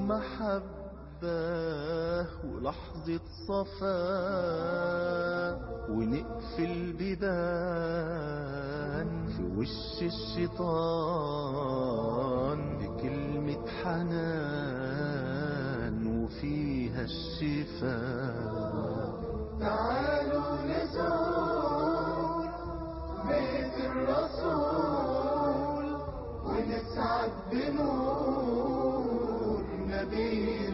محبة ولحظة صفاء ونقفل بيبان في وش الشيطان بكلمة حنان وفيها الشفاء تعالوا نزور بيت الرسول ونسعد بنور نبي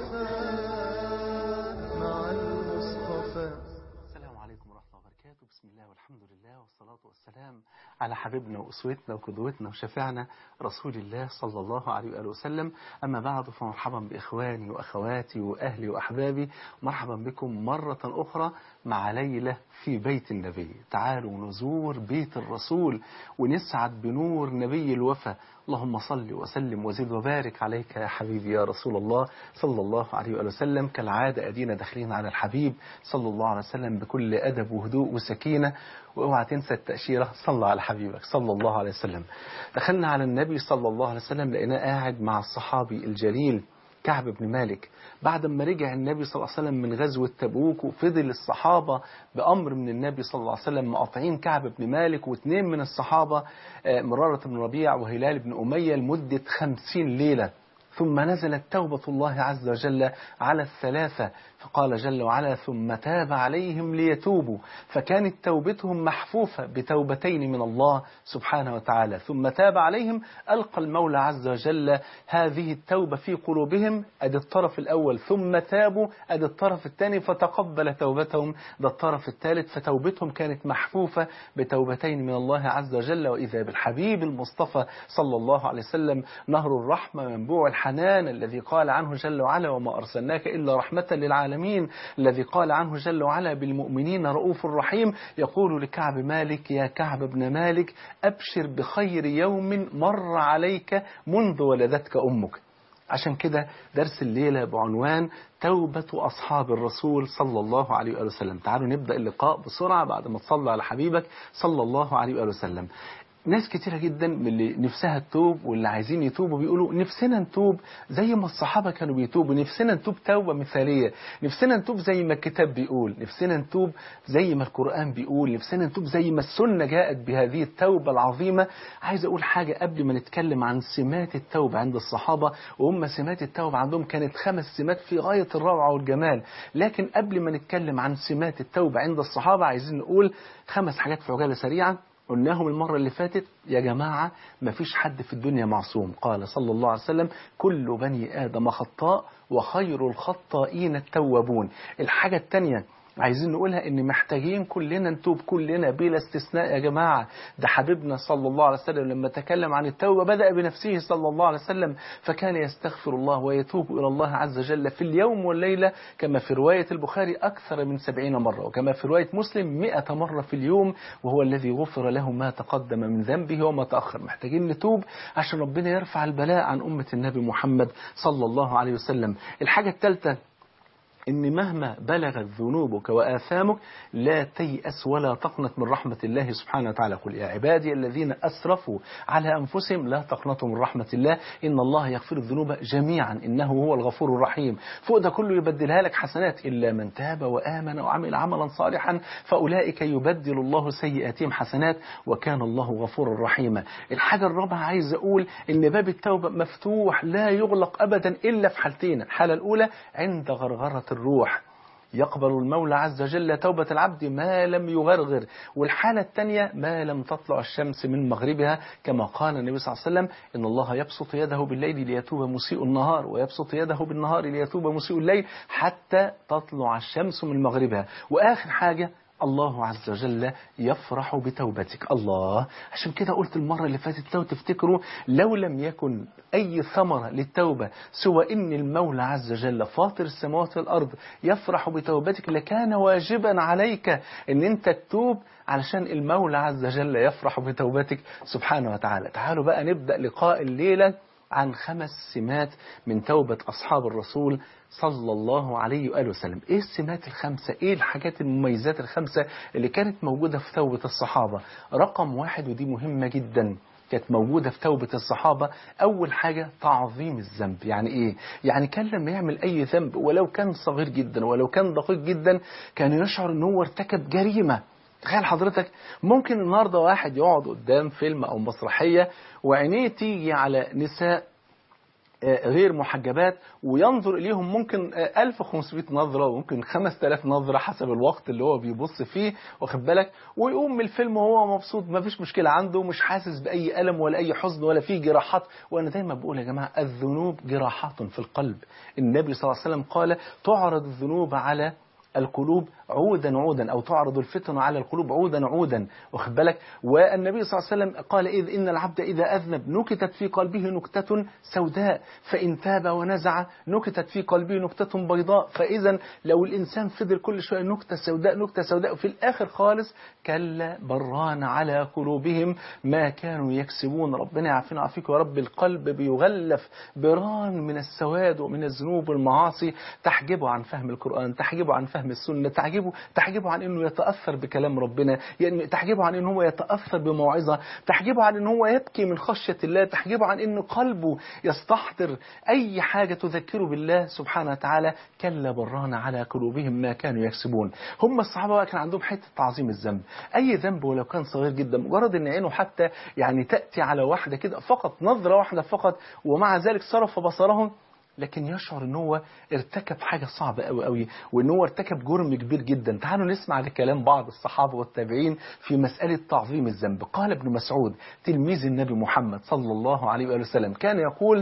الوفاء مع المصطفى السلام عليكم ورحمة الله وبركاته بسم الله والحمد لله والصلاة والسلام على حبيبنا وأسوتنا وقدوتنا وشفيعنا رسول الله صلى الله عليه وآله وسلم أما بعد فمرحبا بإخواني وأخواتي وأهلي وأحبابي مرحبا بكم مرة أخرى مع ليلة في بيت النبي تعالوا نزور بيت الرسول ونسعد بنور نبي الوفا اللهم صل وسلم وزد وبارك عليك يا حبيبي يا رسول الله صلى الله عليه وآله وسلم كالعادة أدينا داخلين على الحبيب صلى الله عليه وسلم بكل أدب وهدوء وسكينة واوعى تنسى التأشيرة صلى على حبيبك صلى الله عليه وسلم دخلنا على النبي صلى الله عليه وسلم لقيناه قاعد مع الصحابي الجليل كعب بن مالك بعد ما رجع النبي صلى الله عليه وسلم من غزوة تبوك وفضل الصحابة بأمر من النبي صلى الله عليه وسلم مقاطعين كعب بن مالك واثنين من الصحابة مرارة بن ربيع وهلال بن أمية لمدة خمسين ليلة ثم نزلت توبة الله عز وجل على الثلاثة فقال جل وعلا ثم تاب عليهم ليتوبوا فكانت توبتهم محفوفة بتوبتين من الله سبحانه وتعالى ثم تاب عليهم ألقى المولى عز وجل هذه التوبة في قلوبهم أدي الطرف الأول ثم تابوا أدي الطرف الثاني فتقبل توبتهم ده الطرف الثالث فتوبتهم كانت محفوفة بتوبتين من الله عز وجل وإذا بالحبيب المصطفى صلى الله عليه وسلم نهر الرحمة منبوع الحنان الذي قال عنه جل وعلا وما أرسلناك إلا رحمة للعالمين العالمين الذي قال عنه جل وعلا بالمؤمنين رؤوف رحيم يقول لكعب مالك يا كعب بن مالك أبشر بخير يوم مر عليك منذ ولدتك أمك عشان كده درس الليلة بعنوان توبة أصحاب الرسول صلى الله عليه وآله وسلم تعالوا نبدأ اللقاء بسرعة بعد ما تصلى على حبيبك صلى الله عليه وآله وسلم ناس كتيرة جدا من اللي نفسها تتوب واللي عايزين يتوبوا بيقولوا نفسنا نتوب زي ما الصحابة كانوا بيتوبوا نفسنا نتوب توبة مثالية نفسنا نتوب زي ما الكتاب بيقول نفسنا نتوب زي ما القرآن بيقول نفسنا نتوب زي ما السنة جاءت بهذه التوبة العظيمة عايز أقول حاجة قبل ما نتكلم عن سمات التوبة عند الصحابة وهم سمات التوبة عندهم كانت خمس سمات في غاية الروعة والجمال لكن قبل ما نتكلم عن سمات التوبة عند الصحابة عايزين نقول خمس حاجات في عجالة سريعة قلناهم المرة اللي فاتت يا جماعة ما فيش حد في الدنيا معصوم قال صلى الله عليه وسلم كل بني آدم خطاء وخير الخطائين التوابون الحاجة التانية عايزين نقولها ان محتاجين كلنا نتوب كلنا بلا استثناء يا جماعة ده حبيبنا صلى الله عليه وسلم لما تكلم عن التوبة بدأ بنفسه صلى الله عليه وسلم فكان يستغفر الله ويتوب إلى الله عز وجل في اليوم والليلة كما في رواية البخاري أكثر من سبعين مرة وكما في رواية مسلم مئة مرة في اليوم وهو الذي غفر له ما تقدم من ذنبه وما تأخر محتاجين نتوب عشان ربنا يرفع البلاء عن أمة النبي محمد صلى الله عليه وسلم الحاجة الثالثة إن مهما بلغت ذنوبك وآثامك لا تيأس ولا تقنط من رحمة الله سبحانه وتعالى قل يا عبادي الذين أسرفوا على أنفسهم لا تقنطوا من رحمة الله إن الله يغفر الذنوب جميعا إنه هو الغفور الرحيم فوق ده كله يبدلها لك حسنات إلا من تاب وآمن وعمل عملا صالحا فأولئك يبدل الله سيئاتهم حسنات وكان الله غفورا رحيما الحاجة الرابعة عايز أقول إن باب التوبة مفتوح لا يغلق أبدا إلا في حالتين الحالة الأولى عند غرغرة الروح يقبل المولى عز وجل توبة العبد ما لم يغرغر والحالة الثانية ما لم تطلع الشمس من مغربها كما قال النبي صلى الله عليه وسلم إن الله يبسط يده بالليل ليتوب مسيء النهار ويبسط يده بالنهار ليتوب مسيء الليل حتى تطلع الشمس من مغربها وآخر حاجة الله عز وجل يفرح بتوبتك الله عشان كده قلت المرة اللي فاتت لو تفتكروا لو لم يكن أي ثمرة للتوبة سوى إن المولى عز وجل فاطر السماوات والأرض يفرح بتوبتك لكان واجبا عليك أن أنت تتوب علشان المولى عز وجل يفرح بتوبتك سبحانه وتعالى تعالوا بقى نبدأ لقاء الليلة عن خمس سمات من توبة أصحاب الرسول صلى الله عليه وآله وسلم إيه السمات الخمسة إيه الحاجات المميزات الخمسة اللي كانت موجودة في توبة الصحابة رقم واحد ودي مهمة جدا كانت موجودة في توبة الصحابة أول حاجة تعظيم الذنب يعني إيه؟ يعني كان لما يعمل أي ذنب ولو كان صغير جدا ولو كان دقيق جدا كان يشعر أنه هو ارتكب جريمة تخيل حضرتك ممكن النهاردة واحد يقعد قدام فيلم أو مسرحية وعينيه تيجي على نساء غير محجبات وينظر إليهم ممكن 1500 نظرة وممكن 5000 نظرة حسب الوقت اللي هو بيبص فيه واخد بالك ويقوم من الفيلم وهو مبسوط ما فيش مشكلة عنده مش حاسس بأي ألم ولا أي حزن ولا فيه جراحات وأنا دايما بقول يا جماعة الذنوب جراحات في القلب النبي صلى الله عليه وسلم قال تعرض الذنوب على القلوب عودا عودا أو تعرض الفتن على القلوب عودا عودا واخد بالك والنبي صلى الله عليه وسلم قال إذ إن العبد إذا أذنب نكتت في قلبه نكتة سوداء فإن تاب ونزع نكتت في قلبه نكتة بيضاء فإذا لو الإنسان فضل كل شوية نكتة سوداء نكتة سوداء وفي الآخر خالص كلا بران على قلوبهم ما كانوا يكسبون ربنا يعافينا ويعافيك يا رب القلب بيغلف بران من السواد ومن الذنوب والمعاصي تحجبه عن فهم القرآن تحجبه عن فهم السنة تحجبه تحجبه عن انه يتأثر بكلام ربنا يعني تحجبه عن انه هو يتأثر بموعظة تحجبه عن انه هو يبكي من خشية الله تحجبه عن انه قلبه يستحضر اي حاجة تذكره بالله سبحانه وتعالى كلا بران على قلوبهم ما كانوا يكسبون هم الصحابة بقى كان عندهم حتة تعظيم الذنب اي ذنب ولو كان صغير جدا مجرد ان عينه حتى يعني تأتي على واحدة كده فقط نظرة واحدة فقط ومع ذلك صرف بصرهم لكن يشعر ان هو ارتكب حاجة صعبة قوي قوي وان هو ارتكب جرم كبير جدا تعالوا نسمع لكلام بعض الصحابة والتابعين في مسألة تعظيم الذنب قال ابن مسعود تلميذ النبي محمد صلى الله عليه وآله وسلم كان يقول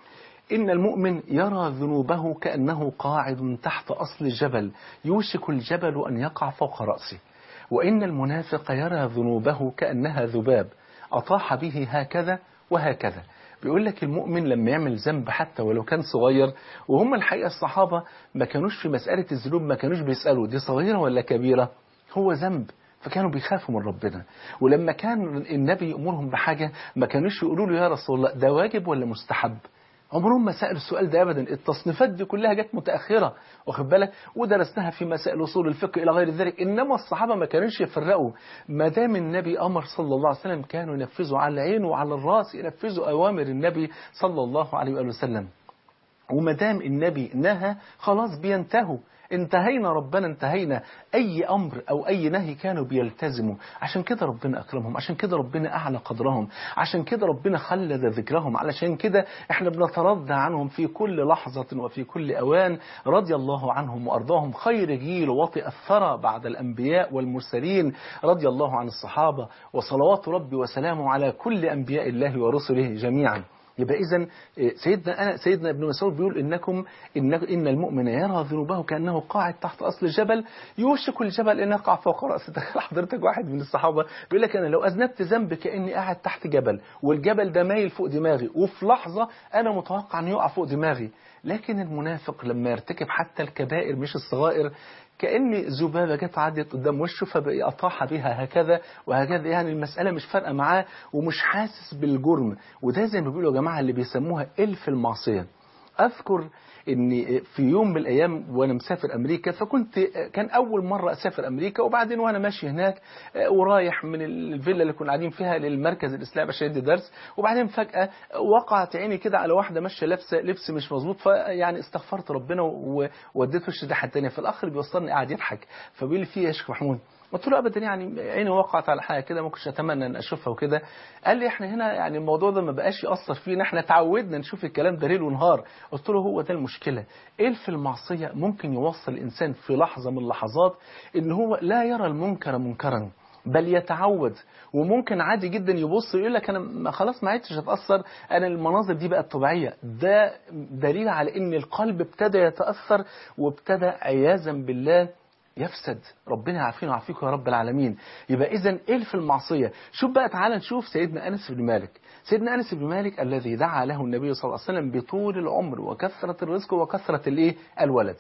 إن المؤمن يرى ذنوبه كأنه قاعد تحت أصل الجبل يوشك الجبل أن يقع فوق رأسه وإن المنافق يرى ذنوبه كأنها ذباب أطاح به هكذا وهكذا بيقول لك المؤمن لما يعمل ذنب حتى ولو كان صغير وهم الحقيقة الصحابة ما كانوش في مسألة الذنوب ما كانوش بيسألوا دي صغيرة ولا كبيرة هو ذنب فكانوا بيخافوا من ربنا ولما كان النبي يأمرهم بحاجة ما كانوش يقولوا له يا رسول الله ده واجب ولا مستحب عمرهم ما سألوا السؤال ده أبدا التصنيفات دي كلها جت متأخرة واخد بالك ودرسناها في مسائل أصول الفقه إلى غير ذلك إنما الصحابة ما كانوش يفرقوا ما دام النبي أمر صلى الله عليه وسلم كانوا ينفذوا على العين وعلى الراس ينفذوا أوامر النبي صلى الله عليه وآله وسلم وما دام النبي نهى خلاص بينتهوا انتهينا ربنا انتهينا أي أمر أو أي نهي كانوا بيلتزموا عشان كده ربنا أكرمهم عشان كده ربنا أعلى قدرهم عشان كده ربنا خلد ذكرهم علشان كده احنا بنترضى عنهم في كل لحظة وفي كل أوان رضي الله عنهم وأرضاهم خير جيل وطئ الثرى بعد الأنبياء والمرسلين رضي الله عن الصحابة وصلوات ربي وسلامه على كل أنبياء الله ورسله جميعا يبقى اذا سيدنا أنا سيدنا ابن مسعود بيقول انكم إن, ان المؤمن يرى ذنوبه كانه قاعد تحت اصل الجبل يوشك الجبل ان يقع فوق راسه تخيل حضرتك واحد من الصحابه بيقول لك انا لو اذنبت ذنب كاني قاعد تحت جبل والجبل ده مايل فوق دماغي وفي لحظه انا متوقع انه يقع فوق دماغي لكن المنافق لما يرتكب حتى الكبائر مش الصغائر كأن ذبابة جت عدت قدام وشه فبقى أطاح بها هكذا وهكذا يعني المسألة مش فارقة معاه ومش حاسس بالجرم وده زي ما بيقولوا يا جماعة اللي بيسموها إلف المعصية أذكر ان في يوم من الايام وانا مسافر امريكا فكنت كان اول مره اسافر امريكا وبعدين وانا ماشي هناك ورايح من الفيلا اللي كنا قاعدين فيها للمركز الاسلامي عشان ادي درس وبعدين فجاه وقعت عيني كده على واحده ماشيه لابسه لبس مش مظبوط فيعني استغفرت ربنا ووديت وش الناحيه الثانيه فالاخ اللي بيوصلني قاعد يضحك فبيقول لي في ايه يا شيخ محمود قلت له ابدا يعني عيني وقعت على حاجه كده ما كنتش اتمنى ان اشوفها وكده قال لي احنا هنا يعني الموضوع ده ما بقاش ياثر فينا احنا تعودنا نشوف الكلام ده ليل ونهار قلت له هو ده المشكله ايه في المعصيه ممكن يوصل الانسان في لحظه من اللحظات ان هو لا يرى المنكر منكرا بل يتعود وممكن عادي جدا يبص يقول لك انا خلاص ما عدتش اتاثر انا المناظر دي بقت طبيعيه ده دليل على ان القلب ابتدى يتاثر وابتدى عياذا بالله يفسد ربنا يعافينا ويعافيكم يا رب العالمين يبقى اذا ايه في المعصيه شوف بقى تعالى نشوف سيدنا انس بن مالك سيدنا انس بن مالك الذي دعا له النبي صلى الله عليه وسلم بطول العمر وكثره الرزق وكثره الايه الولد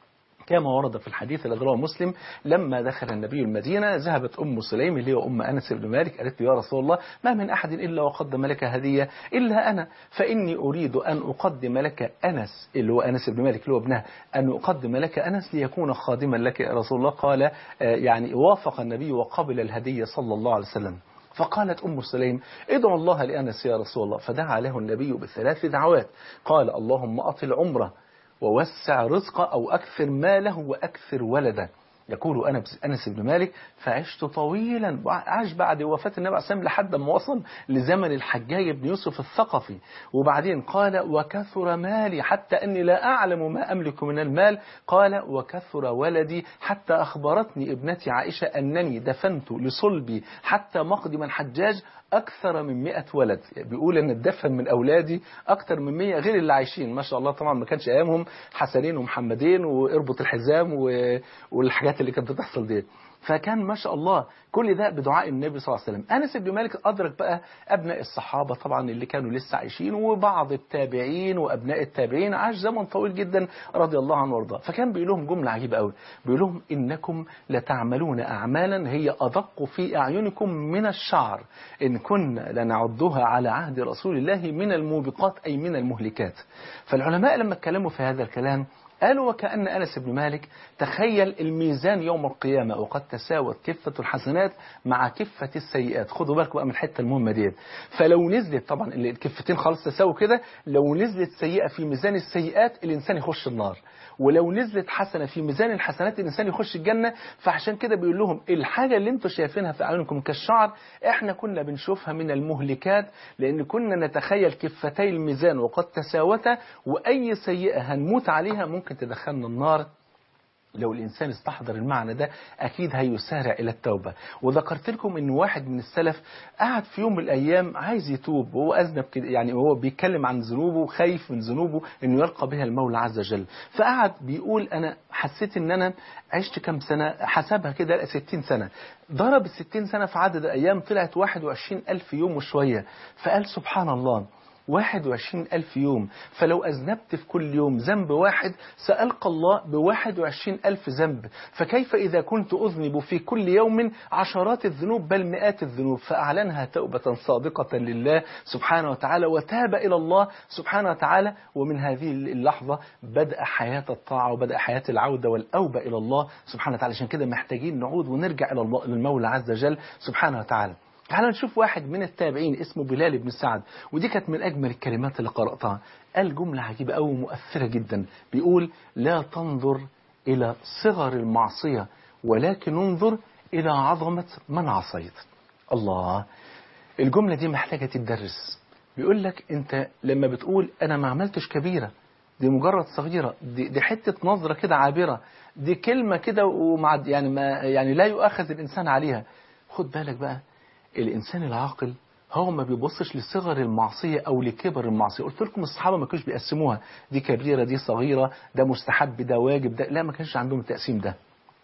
كما ورد في الحديث الذي رواه مسلم لما دخل النبي المدينة ذهبت أم سليم اللي هي أم أنس بن مالك قالت له يا رسول الله ما من أحد إلا وقدم لك هدية إلا أنا فإني أريد أن أقدم لك أنس اللي هو أنس بن مالك اللي هو ابنها أن أقدم لك أنس ليكون خادما لك يا رسول الله قال يعني وافق النبي وقبل الهدية صلى الله عليه وسلم فقالت أم سليم ادعو الله لأنس يا رسول الله فدعا له النبي بثلاث دعوات قال اللهم أطل عمره ووسع رزقه أو أكثر ماله وأكثر ولده يقول أنس أنس بن مالك فعشت طويلا عاش بعد وفاة النبي عليه الصلاة والسلام لحد ما وصل لزمن الحجاج بن يوسف الثقفي وبعدين قال وكثر مالي حتى أني لا أعلم ما أملك من المال قال وكثر ولدي حتى أخبرتني ابنتي عائشة أنني دفنت لصلبي حتى مقدم الحجاج أكثر من 100 ولد بيقول أن الدفن من أولادي أكثر من 100 غير اللي عايشين ما شاء الله طبعا ما كانش أيامهم حسنين ومحمدين واربط الحزام و... والحاجات اللي كانت بتحصل دي فكان ما شاء الله كل ده بدعاء النبي صلى الله عليه وسلم أنس بن مالك أدرك بقى أبناء الصحابة طبعا اللي كانوا لسه عايشين وبعض التابعين وأبناء التابعين عاش زمن طويل جدا رضي الله عنه وارضاه فكان بيقول لهم جملة عجيبة قوي بيقول لهم إنكم لتعملون أعمالا هي أدق في أعينكم من الشعر إن كنا لنعدها على عهد رسول الله من الموبقات أي من المهلكات فالعلماء لما اتكلموا في هذا الكلام قالوا وكأن أنس بن مالك تخيل الميزان يوم القيامة وقد تساوت كفة الحسنات مع كفة السيئات خدوا بالكم بقى من الحتة المهمة ديت فلو نزلت طبعا الكفتين خلاص تساووا كده لو نزلت سيئة في ميزان السيئات الإنسان يخش النار ولو نزلت حسنة في ميزان الحسنات الإنسان يخش الجنة فعشان كده بيقول لهم الحاجة اللي انتم شايفينها في أعينكم كالشعر احنا كنا بنشوفها من المهلكات لأن كنا نتخيل كفتي الميزان وقد تساوتا وأي سيئة هنموت عليها ممكن تدخلنا النار لو الإنسان استحضر المعنى ده أكيد هيسارع إلى التوبة وذكرت لكم أن واحد من السلف قعد في يوم من الأيام عايز يتوب وهو أذنب كده يعني وهو بيتكلم عن ذنوبه خايف من ذنوبه أنه يلقى بها المولى عز وجل فقعد بيقول أنا حسيت أن أنا عشت كم سنة حسبها كده 60 سنة ضرب ال 60 سنة في عدد الأيام طلعت 21 ألف يوم وشوية فقال سبحان الله 21 ألف يوم فلو أذنبت في كل يوم ذنب واحد سألقى الله ب 21 ألف ذنب فكيف إذا كنت أذنب في كل يوم عشرات الذنوب بل مئات الذنوب فأعلنها توبة صادقة لله سبحانه وتعالى وتاب إلى الله سبحانه وتعالى ومن هذه اللحظة بدأ حياة الطاعة وبدأ حياة العودة والأوبة إلى الله سبحانه وتعالى عشان كده محتاجين نعود ونرجع إلى الله للمولى عز وجل سبحانه وتعالى تعال نشوف واحد من التابعين اسمه بلال بن سعد ودي كانت من أجمل الكلمات اللي قرأتها قال جملة عجيبة أو مؤثرة جدا بيقول لا تنظر إلى صغر المعصية ولكن انظر إلى عظمة من عصيت الله الجملة دي محتاجة تدرس بيقول لك أنت لما بتقول أنا ما عملتش كبيرة دي مجرد صغيرة دي, دي حتة نظرة كده عابرة دي كلمة كده ومع يعني ما يعني لا يؤخذ الإنسان عليها خد بالك بقى الإنسان العاقل هو ما بيبصش لصغر المعصية أو لكبر المعصية قلت لكم الصحابة ما كانوش بيقسموها دي كبيرة دي صغيرة ده مستحب ده واجب ده لا ما كانش عندهم التقسيم ده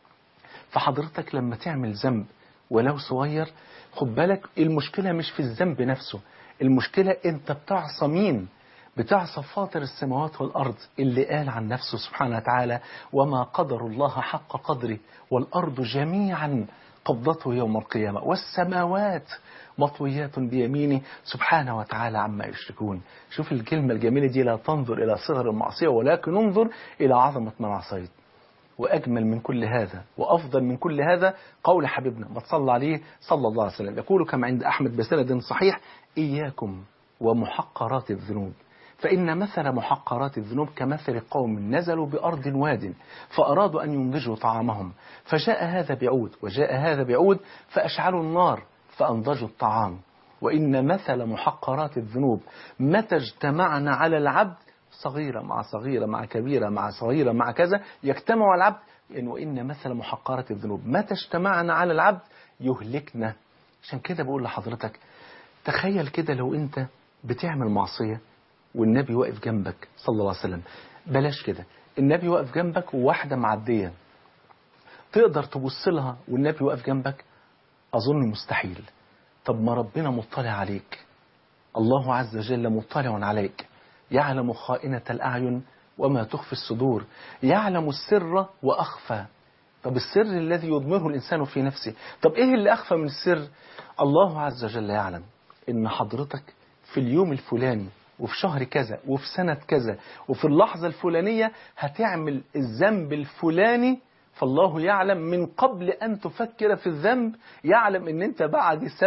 فحضرتك لما تعمل ذنب ولو صغير خد بالك المشكلة مش في الذنب نفسه المشكلة انت بتعصى مين بتعصى فاطر السماوات والأرض اللي قال عن نفسه سبحانه وتعالى وما قدر الله حق قدره والأرض جميعا قبضته يوم القيامة والسماوات مطويات بيمينه سبحانه وتعالى عما يشركون شوف الكلمة الجميلة دي لا تنظر إلى صغر المعصية ولكن انظر إلى عظمة من عصيت وأجمل من كل هذا وأفضل من كل هذا قول حبيبنا ما تصلى عليه صلى الله عليه وسلم يقول كما عند أحمد بسند صحيح إياكم ومحقرات الذنوب فإن مثل محقرات الذنوب كمثل قوم نزلوا بأرض واد فأرادوا أن ينضجوا طعامهم فجاء هذا بعود وجاء هذا بعود فأشعلوا النار فأنضجوا الطعام وإن مثل محقرات الذنوب متى اجتمعنا على العبد صغيرة مع صغيرة مع كبيرة مع صغيرة مع كذا يجتمع على العبد يعني وإن مثل محقرات الذنوب متى اجتمعنا على العبد يهلكنا عشان كده بقول لحضرتك تخيل كده لو أنت بتعمل معصية والنبي واقف جنبك صلى الله عليه وسلم بلاش كده النبي واقف جنبك وواحدة معدية تقدر تبص لها والنبي واقف جنبك أظن مستحيل طب ما ربنا مطلع عليك الله عز وجل مطلع عليك يعلم خائنة الأعين وما تخفي الصدور يعلم السر وأخفى طب السر الذي يضمره الإنسان في نفسه طب إيه اللي أخفى من السر الله عز وجل يعلم إن حضرتك في اليوم الفلاني وفي شهر كذا وفي سنة كذا وفي اللحظة الفلانية هتعمل الذنب الفلاني فالله يعلم من قبل أن تفكر في الذنب يعلم أن أنت بعد سنة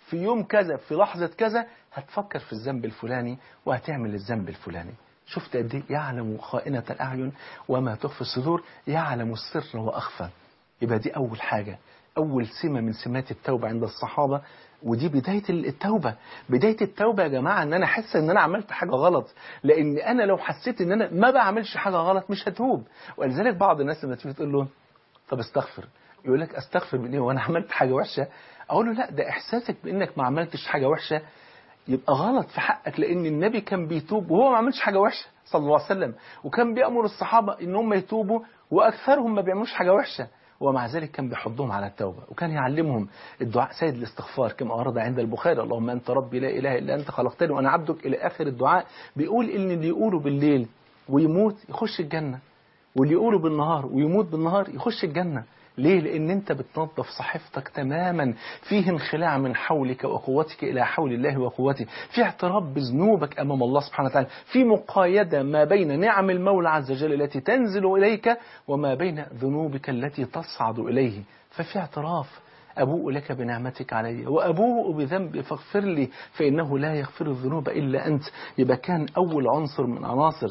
في يوم كذا في لحظة كذا هتفكر في الذنب الفلاني وهتعمل الذنب الفلاني شفت قد ايه يعلم خائنة الأعين وما تخفي الصدور يعلم السر وأخفى يبقى دي أول حاجة أول سمة من سمات التوبة عند الصحابة ودي بداية التوبة بداية التوبة يا جماعة ان انا احس ان انا عملت حاجة غلط لان انا لو حسيت ان انا ما بعملش حاجة غلط مش هتوب ولذلك بعض الناس لما تيجي تقول له طب استغفر يقول لك استغفر من ايه وانا عملت حاجة وحشة اقول له لا ده احساسك بانك ما عملتش حاجة وحشة يبقى غلط في حقك لان النبي كان بيتوب وهو ما عملش حاجة وحشة صلى الله عليه وسلم وكان بيأمر الصحابة ان هم يتوبوا واكثرهم ما بيعملوش حاجة وحشة ومع ذلك كان بيحضهم على التوبة وكان يعلمهم الدعاء سيد الاستغفار كما ورد عند البخاري اللهم أنت ربي لا إله إلا أنت خلقتني وأنا عبدك إلى آخر الدعاء بيقول إن اللي يقوله بالليل ويموت يخش الجنة واللي يقوله بالنهار ويموت بالنهار يخش الجنة ليه؟ لأن أنت بتنظف صحيفتك تماما فيه انخلاع من حولك وقوتك إلى حول الله وقوته في اعتراف بذنوبك أمام الله سبحانه وتعالى في مقايدة ما بين نعم المولى عز وجل التي تنزل إليك وما بين ذنوبك التي تصعد إليه ففي اعتراف أبوء لك بنعمتك علي وأبوء بذنبي فاغفر لي فإنه لا يغفر الذنوب إلا أنت يبقى كان أول عنصر من عناصر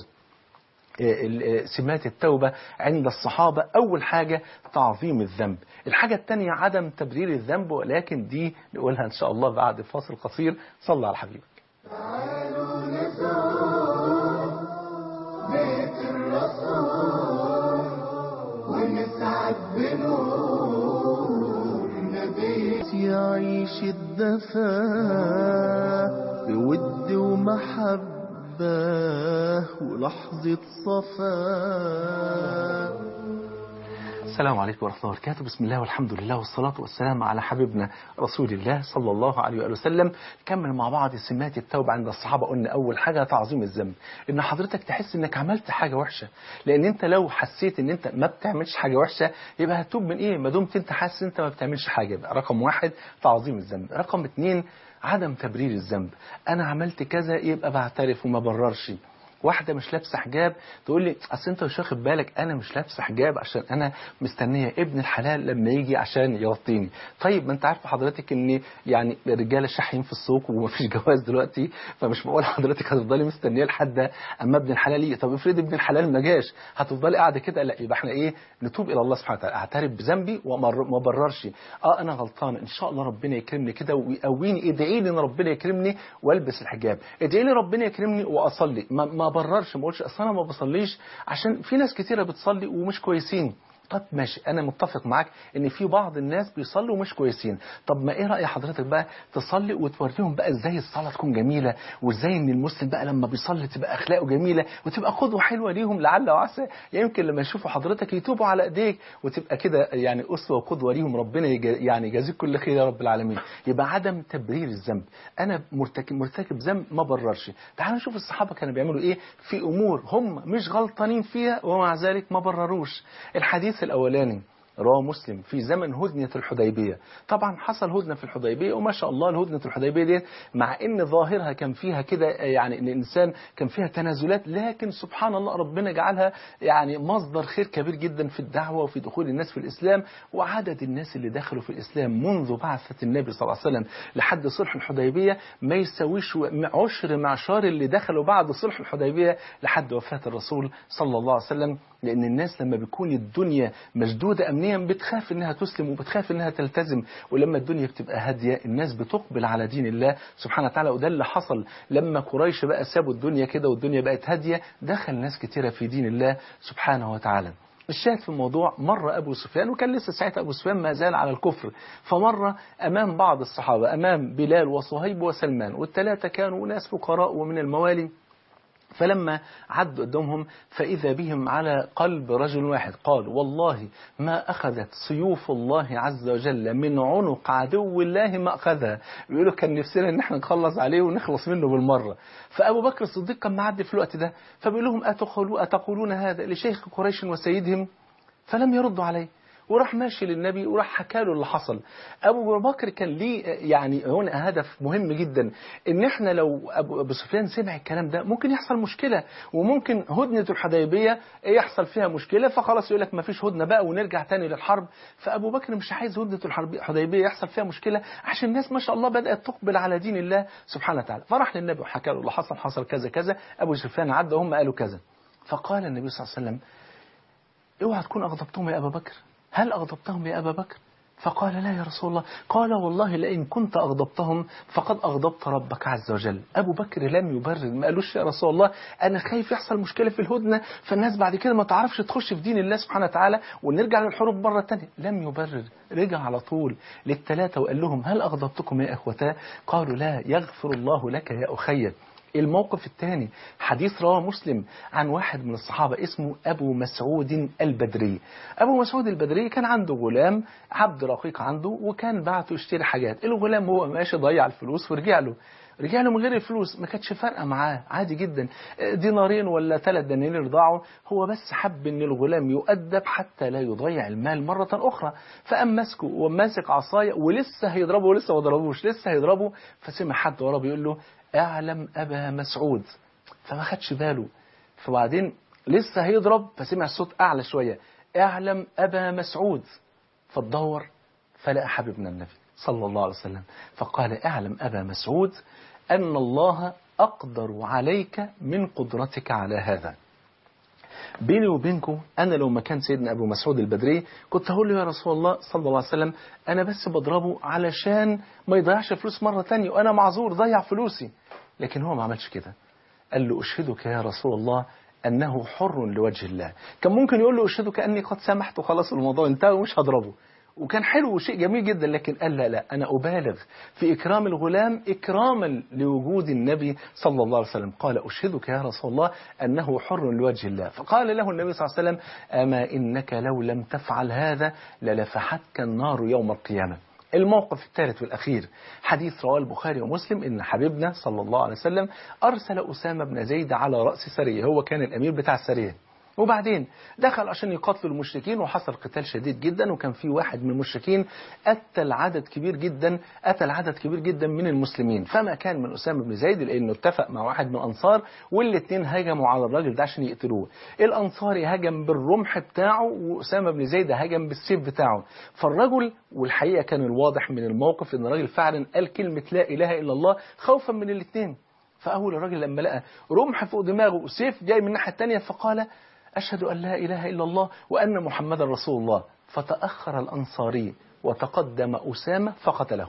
سمات التوبة عند الصحابة أول حاجة تعظيم الذنب الحاجة الثانية عدم تبرير الذنب ولكن دي نقولها إن شاء الله بعد فاصل قصير صلى على حبيبك تعالوا نزور بيت الرسول ونسعد بنور النبي يعيش الدفا بود ومحبة ولحظة صفا السلام عليكم ورحمة الله وبركاته بسم الله والحمد لله والصلاة والسلام على حبيبنا رسول الله صلى الله عليه وآله وسلم كمل مع بعض سمات التوبة عند الصحابة قلنا أول حاجة تعظيم الذنب إن حضرتك تحس إنك عملت حاجة وحشة لأن أنت لو حسيت إن أنت ما بتعملش حاجة وحشة يبقى هتوب من إيه ما دمت أنت حاسس أنت ما بتعملش حاجة يبقى رقم واحد تعظيم الذنب رقم اتنين عدم تبرير الذنب أنا عملت كذا يبقى بعترف وما بررش واحدة مش لابسة حجاب تقول لي اصل انت مش واخد بالك انا مش لابسة حجاب عشان انا مستنية ابن الحلال لما يجي عشان يغطيني طيب ما انت عارفه حضرتك ان يعني الرجاله شاحين في السوق ومفيش جواز دلوقتي فمش بقول حضرتك هتفضلي مستنيه لحد اما ابن الحلال يجي طب افرض ابن الحلال ما جاش هتفضلي قاعده كده لا يبقى احنا ايه نتوب الى الله سبحانه وتعالى اعترف بذنبي وما بررش اه انا غلطان ان شاء الله ربنا يكرمني كده ويقويني ادعي لي ان ربنا يكرمني والبس الحجاب ادعي لي ربنا يكرمني واصلي ما, ما بررش ما اقولش اصل انا ما بصليش عشان في ناس كتيره بتصلي ومش كويسين طب ماشي انا متفق معاك ان في بعض الناس بيصلوا ومش كويسين طب ما ايه راي حضرتك بقى تصلي وتوريهم بقى ازاي الصلاه تكون جميله وازاي ان المسلم بقى لما بيصلي تبقى اخلاقه جميله وتبقى قدوه حلوه ليهم لعل وعسى يمكن لما يشوفوا حضرتك يتوبوا على ايديك وتبقى كده يعني اسوه وقدوه ليهم ربنا يعني يجازيك كل خير يا رب العالمين يبقى عدم تبرير الذنب انا مرتكب مرتكب ذنب ما بررش تعالوا نشوف الصحابه كانوا بيعملوا ايه في امور هم مش غلطانين فيها ومع ذلك ما برروش الحديث الأولاني رواه مسلم في زمن هدنة الحديبية طبعا حصل هدنة في الحديبية وما شاء الله الهدنة الحديبية دي مع ان ظاهرها كان فيها كده يعني ان الانسان كان فيها تنازلات لكن سبحان الله ربنا جعلها يعني مصدر خير كبير جدا في الدعوة وفي دخول الناس في الاسلام وعدد الناس اللي دخلوا في الاسلام منذ بعثة النبي صلى الله عليه وسلم لحد صلح الحديبية ما يساويش عشر معشار اللي دخلوا بعد صلح الحديبية لحد وفاة الرسول صلى الله عليه وسلم لأن الناس لما بيكون الدنيا مشدودة أمنيا بتخاف إنها تسلم وبتخاف إنها تلتزم ولما الدنيا بتبقى هادية الناس بتقبل على دين الله سبحانه وتعالى وده اللي حصل لما قريش بقى سابوا الدنيا كده والدنيا بقت هادية دخل ناس كتيرة في دين الله سبحانه وتعالى الشاهد في الموضوع مر أبو سفيان وكان لسه ساعتها أبو سفيان ما زال على الكفر فمر أمام بعض الصحابة أمام بلال وصهيب وسلمان والثلاثة كانوا ناس فقراء ومن الموالي فلما عدوا قدامهم فإذا بهم على قلب رجل واحد قال والله ما أخذت سيوف الله عز وجل من عنق عدو الله ما أخذها بيقولوا كان نفسنا إن احنا نخلص عليه ونخلص منه بالمرة فأبو بكر الصديق كان معدي في الوقت ده فبيقول لهم أتقولون هذا لشيخ قريش وسيدهم فلم يردوا عليه وراح ماشي للنبي وراح حكى له اللي حصل ابو بكر كان ليه يعني هنا هدف مهم جدا ان احنا لو ابو أبو سفيان سمع الكلام ده ممكن يحصل مشكله وممكن هدنه الحديبيه يحصل فيها مشكله فخلاص يقول لك ما فيش هدنه بقى ونرجع تاني للحرب فابو بكر مش عايز هدنه الحرب- الحديبيه يحصل فيها مشكله عشان الناس ما شاء الله بدات تقبل على دين الله سبحانه وتعالى فراح للنبي وحكى له اللي حصل حصل كذا كذا ابو سفيان عدى هم قالوا كذا فقال النبي صلى الله عليه وسلم اوعى تكون أغضبتهم يا أبا بكر هل أغضبتهم يا أبا بكر فقال لا يا رسول الله قال والله لئن كنت أغضبتهم فقد أغضبت ربك عز وجل أبو بكر لم يبرر ما قالوش يا رسول الله أنا خايف يحصل مشكلة في الهدنة فالناس بعد كده ما تعرفش تخش في دين الله سبحانه وتعالى ونرجع للحروب مرة تانية لم يبرر رجع على طول للثلاثة وقال لهم هل أغضبتكم يا إخوتا قالوا لا يغفر الله لك يا أخي الموقف الثاني حديث رواه مسلم عن واحد من الصحابة اسمه أبو مسعود البدري أبو مسعود البدري كان عنده غلام عبد رقيق عنده وكان بعته يشتري حاجات الغلام هو ماشي ضيع الفلوس ورجع له رجع له من غير الفلوس ما كانتش فارقه معاه عادي جدا دينارين ولا ثلاث دنانير ضاعوا هو بس حب ان الغلام يؤدب حتى لا يضيع المال مره اخرى فقام ماسكه وماسك عصايه ولسه هيضربه ولسه ما ضربوش لسه هيضربه فسمع حد وراه بيقول له اعلم ابا مسعود فما خدش باله فبعدين لسه هيضرب فسمع الصوت اعلى شويه اعلم ابا مسعود فتدور فلقى حبيبنا النبي صلى الله عليه وسلم فقال اعلم أبا مسعود أن الله أقدر عليك من قدرتك على هذا بيني وبينكم أنا لو مكان سيدنا أبو مسعود البدري كنت هقول له يا رسول الله صلى الله عليه وسلم أنا بس بضربه علشان ما يضيعش فلوس مرة تانية وأنا معذور ضيع فلوسي لكن هو ما عملش كده قال له أشهدك يا رسول الله أنه حر لوجه الله كان ممكن يقول له أشهدك أني قد سمحت وخلاص الموضوع انتهى ومش هضربه وكان حلو وشيء جميل جدا لكن قال لا لا أنا أبالغ في إكرام الغلام إكراما لوجود النبي صلى الله عليه وسلم قال أشهدك يا رسول الله أنه حر لوجه الله فقال له النبي صلى الله عليه وسلم أما إنك لو لم تفعل هذا للفحتك النار يوم القيامة الموقف الثالث والأخير حديث رواه البخاري ومسلم إن حبيبنا صلى الله عليه وسلم أرسل أسامة بن زيد على رأس سرية هو كان الأمير بتاع السرية وبعدين دخل عشان يقاتلوا المشركين وحصل قتال شديد جدا وكان في واحد من المشركين قتل عدد كبير جدا قتل عدد كبير جدا من المسلمين فما كان من أسامة بن زيد لأنه اتفق مع واحد من الأنصار والاثنين هجموا على الراجل ده عشان يقتلوه الأنصاري هجم بالرمح بتاعه وأسامة بن زيد هجم بالسيف بتاعه فالرجل والحقيقة كان الواضح من الموقف إن الراجل فعلا قال كلمة لا إله إلا الله خوفا من الاثنين فأول الراجل لما لقى رمح فوق دماغه وسيف جاي من الناحية الثانية فقال أشهد أن لا إله إلا الله وأن محمدا رسول الله فتأخر الأنصاري وتقدم أسامة فقتله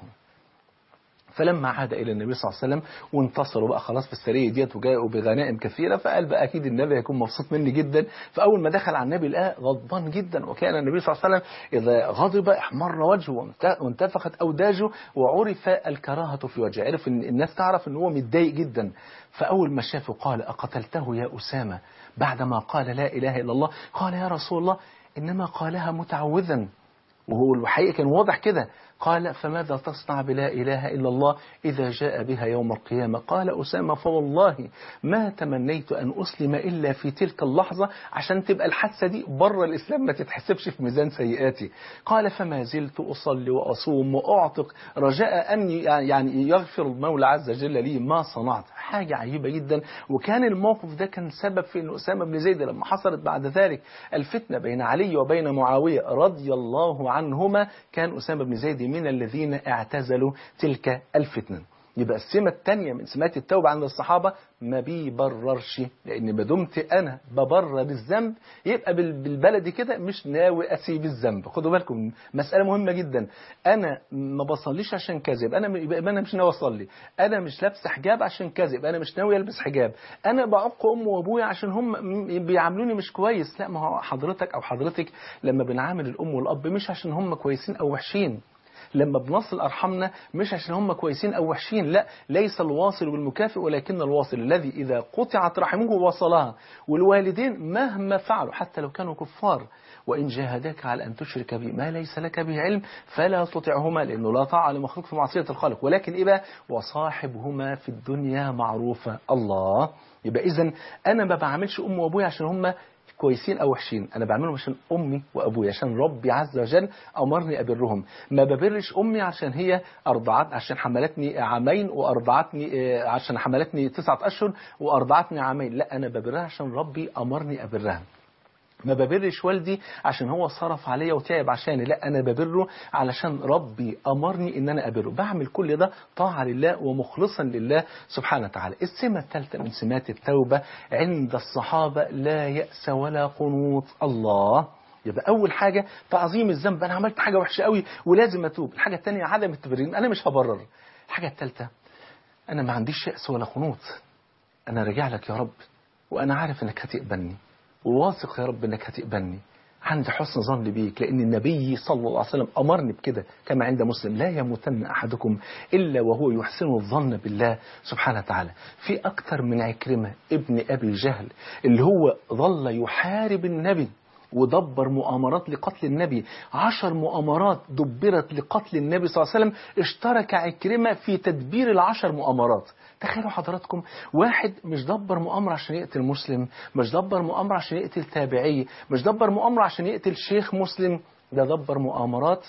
فلما عاد إلى النبي صلى الله عليه وسلم وانتصروا بقى خلاص في السرية ديت وجاءوا بغنائم كثيرة فقال بقى أكيد النبي هيكون مبسوط مني جدا فأول ما دخل على النبي لقاه غضبان جدا وكان النبي صلى الله عليه وسلم إذا غضب احمر وجهه وانتفخت أوداجه وعرف الكراهة في وجهه عرف إن الناس تعرف إن هو متضايق جدا فأول ما شافه قال أقتلته يا أسامة بعدما قال لا إله إلا الله قال يا رسول الله إنما قالها متعوذا وهو الحقيقة كان واضح كده قال فماذا تصنع بلا إله إلا الله إذا جاء بها يوم القيامة قال أسامة فوالله ما تمنيت أن أسلم إلا في تلك اللحظة عشان تبقى الحادثة دي بره الإسلام ما تتحسبش في ميزان سيئاتي قال فما زلت أصلي وأصوم وأعتق رجاء أن يعني يغفر المولى عز وجل لي ما صنعت حاجة عجيبة جدا وكان الموقف ده كان سبب في أن أسامة بن زيد لما حصلت بعد ذلك الفتنة بين علي وبين معاوية رضي الله عنهما كان أسامة بن زيد من الذين اعتزلوا تلك الفتنة يبقى السمة الثانية من سمات التوبة عند الصحابة ما بيبررش لأن ما دمت أنا ببرر الذنب يبقى بالبلدي كده مش ناوي أسيب الذنب خدوا بالكم مسألة مهمة جدا أنا ما بصليش عشان كذب أنا يبقى أنا مش ناوي أصلي أنا مش لابس حجاب عشان كذب أنا مش ناوي ألبس حجاب أنا بعق أمي وأبويا عشان هم بيعاملوني مش كويس لا ما هو حضرتك أو حضرتك لما بنعامل الأم والأب مش عشان هم كويسين أو وحشين لما بنصل أرحامنا مش عشان هم كويسين أو وحشين لا ليس الواصل والمكافئ ولكن الواصل الذي إذا قطعت رحمه وصلها والوالدين مهما فعلوا حتى لو كانوا كفار وإن جاهداك على أن تشرك بي ما ليس لك به علم فلا تطعهما لأنه لا طاعة لمخلوق في معصية الخالق ولكن إيه بقى وصاحبهما في الدنيا معروفة الله يبقى إذا أنا ما بعملش أم وأبويا عشان هم كويسين او وحشين انا بعملهم عشان امي وابويا عشان ربي عز وجل امرني ابرهم ما ببرش امي عشان هي ارضعت عشان حملتني عامين وارضعتني آه، عشان حملتني تسعة اشهر وارضعتني عامين لا انا ببرها عشان ربي امرني ابرها ما ببرش والدي عشان هو صرف عليا وتعب عشاني لا انا ببره علشان ربي امرني ان انا ابره بعمل كل ده طاعه لله ومخلصا لله سبحانه وتعالى السمه الثالثه من سمات التوبه عند الصحابه لا ياس ولا قنوط الله يبقى اول حاجه تعظيم الذنب انا عملت حاجه وحشه قوي ولازم اتوب الحاجه الثانيه عدم التبرير انا مش هبرر الحاجه الثالثه انا ما عنديش ياس ولا قنوط انا راجع لك يا رب وانا عارف انك هتقبلني وواثق يا رب انك هتقبلني عندي حسن ظن بيك لان النبي صلى الله عليه وسلم امرني بكده كما عند مسلم لا يموتن احدكم الا وهو يحسن الظن بالله سبحانه وتعالى في اكثر من عكرمه ابن ابي جهل اللي هو ظل يحارب النبي ودبر مؤامرات لقتل النبي عشر مؤامرات دبرت لقتل النبي صلى الله عليه وسلم اشترك عكرمة في تدبير العشر مؤامرات تخيلوا حضراتكم واحد مش دبر مؤامرة عشان يقتل مسلم مش دبر مؤامرة عشان يقتل تابعي مش دبر مؤامرة عشان يقتل شيخ مسلم ده دبر مؤامرات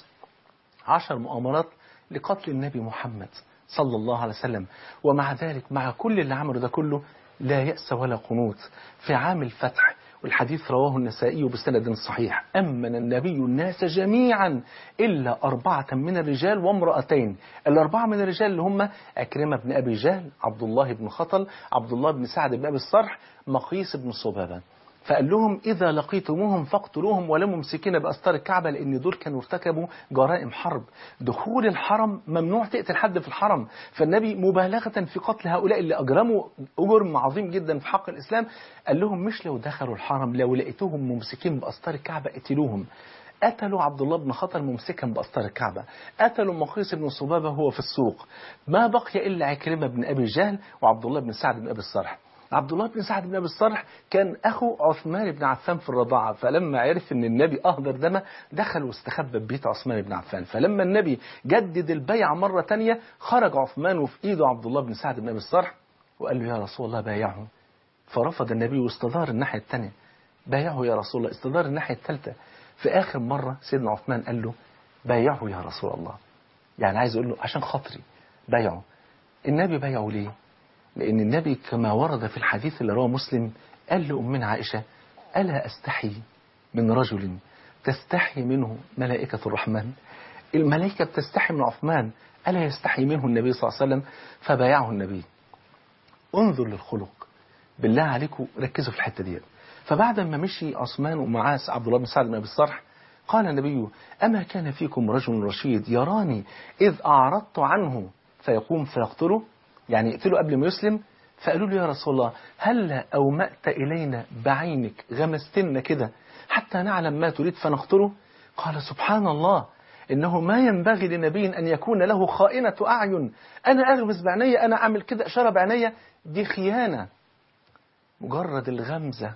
عشر مؤامرات لقتل النبي محمد صلى الله عليه وسلم ومع ذلك مع كل اللي عمله ده كله لا يأس ولا قنوط في عام الفتح والحديث رواه النسائي بسند صحيح أمن النبي الناس جميعا إلا أربعة من الرجال وامرأتين الأربعة من الرجال اللي هم أكرمة بن أبي جهل عبد الله بن خطل عبد الله بن سعد بن أبي الصرح مقيس بن صبابة فقال لهم إذا لقيتموهم فاقتلوهم ولا ممسكين بأستار الكعبة لأن دول كانوا ارتكبوا جرائم حرب دخول الحرم ممنوع تقتل حد في الحرم فالنبي مبالغة في قتل هؤلاء اللي أجرموا جرم عظيم جدا في حق الإسلام قال لهم مش لو دخلوا الحرم لو لقيتوهم ممسكين بأستار الكعبة اقتلوهم قتلوا عبد الله بن خطر ممسكا بأستار الكعبة قتلوا مقيس بن صبابة وهو في السوق ما بقي إلا عكرمة بن أبي جهل وعبد الله بن سعد بن أبي الصرح عبد الله بن سعد بن ابي الصرح كان اخو عثمان بن عفان في الرضاعه فلما عرف ان النبي اهدر دمه دخل واستخبى في بيت عثمان بن عفان فلما النبي جدد البيعه مره تانية خرج عثمان وفي ايده عبد الله بن سعد بن ابي الصرح وقال له يا رسول الله بايعه فرفض النبي واستدار الناحيه الثانيه بايعه يا رسول الله استدار الناحيه الثالثه في اخر مره سيدنا عثمان قال له بايعه يا رسول الله يعني عايز اقول له عشان خاطري بايعه النبي بايعه ليه لأن النبي كما ورد في الحديث اللي رواه مسلم قال لأمنا عائشة ألا أستحي من رجل تستحي منه ملائكة الرحمن الملائكة بتستحي من عثمان ألا يستحي منه النبي صلى الله عليه وسلم فبايعه النبي انظر للخلق بالله عليكم ركزوا في الحتة دي فبعد ما مشي عثمان ومعاه عبد الله بن سعد بن أبي الصرح قال النبي أما كان فيكم رجل رشيد يراني إذ أعرضت عنه فيقوم فيقتله يعني يقتله قبل ما يسلم فقالوا له يا رسول الله هل أومأت إلينا بعينك غمستنا كده حتى نعلم ما تريد فنقتله قال سبحان الله إنه ما ينبغي لنبي أن يكون له خائنة أعين أنا أغمز بعيني أنا أعمل كده إشارة بعيني دي خيانة مجرد الغمزة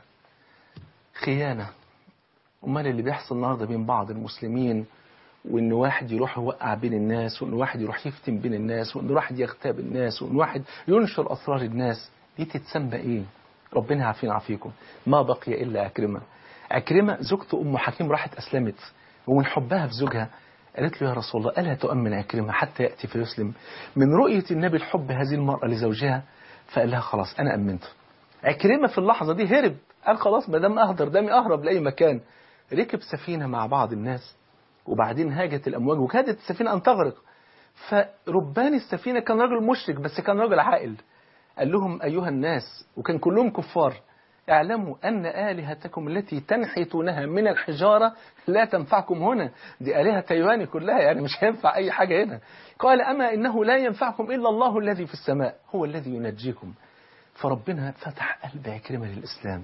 خيانة أمال اللي بيحصل النهاردة بين بعض المسلمين وان واحد يروح يوقع بين الناس وان واحد يروح يفتن بين الناس وان واحد يغتاب الناس وان واحد ينشر اسرار الناس دي تتسمى ايه ربنا يعافينا ويعافيكم ما بقي الا عكرمه عكرمه زوجته ام حكيم راحت اسلمت ومن حبها في زوجها قالت له يا رسول الله الا تؤمن عكرمه حتى ياتي فيسلم من رؤيه النبي الحب هذه المراه لزوجها فقال لها خلاص انا امنته عكرمه في اللحظه دي هرب قال خلاص ما دام اهدر دمي اهرب لاي مكان ركب سفينه مع بعض الناس وبعدين هاجت الأمواج وكادت السفينة أن تغرق فربان السفينة كان راجل مشرك بس كان راجل عاقل قال لهم أيها الناس وكان كلهم كفار اعلموا أن آلهتكم التي تنحتونها من الحجارة لا تنفعكم هنا دي آلهة تايواني كلها يعني مش هينفع أي حاجة هنا قال أما إنه لا ينفعكم إلا الله الذي في السماء هو الذي ينجيكم فربنا فتح قلب عكرمة للإسلام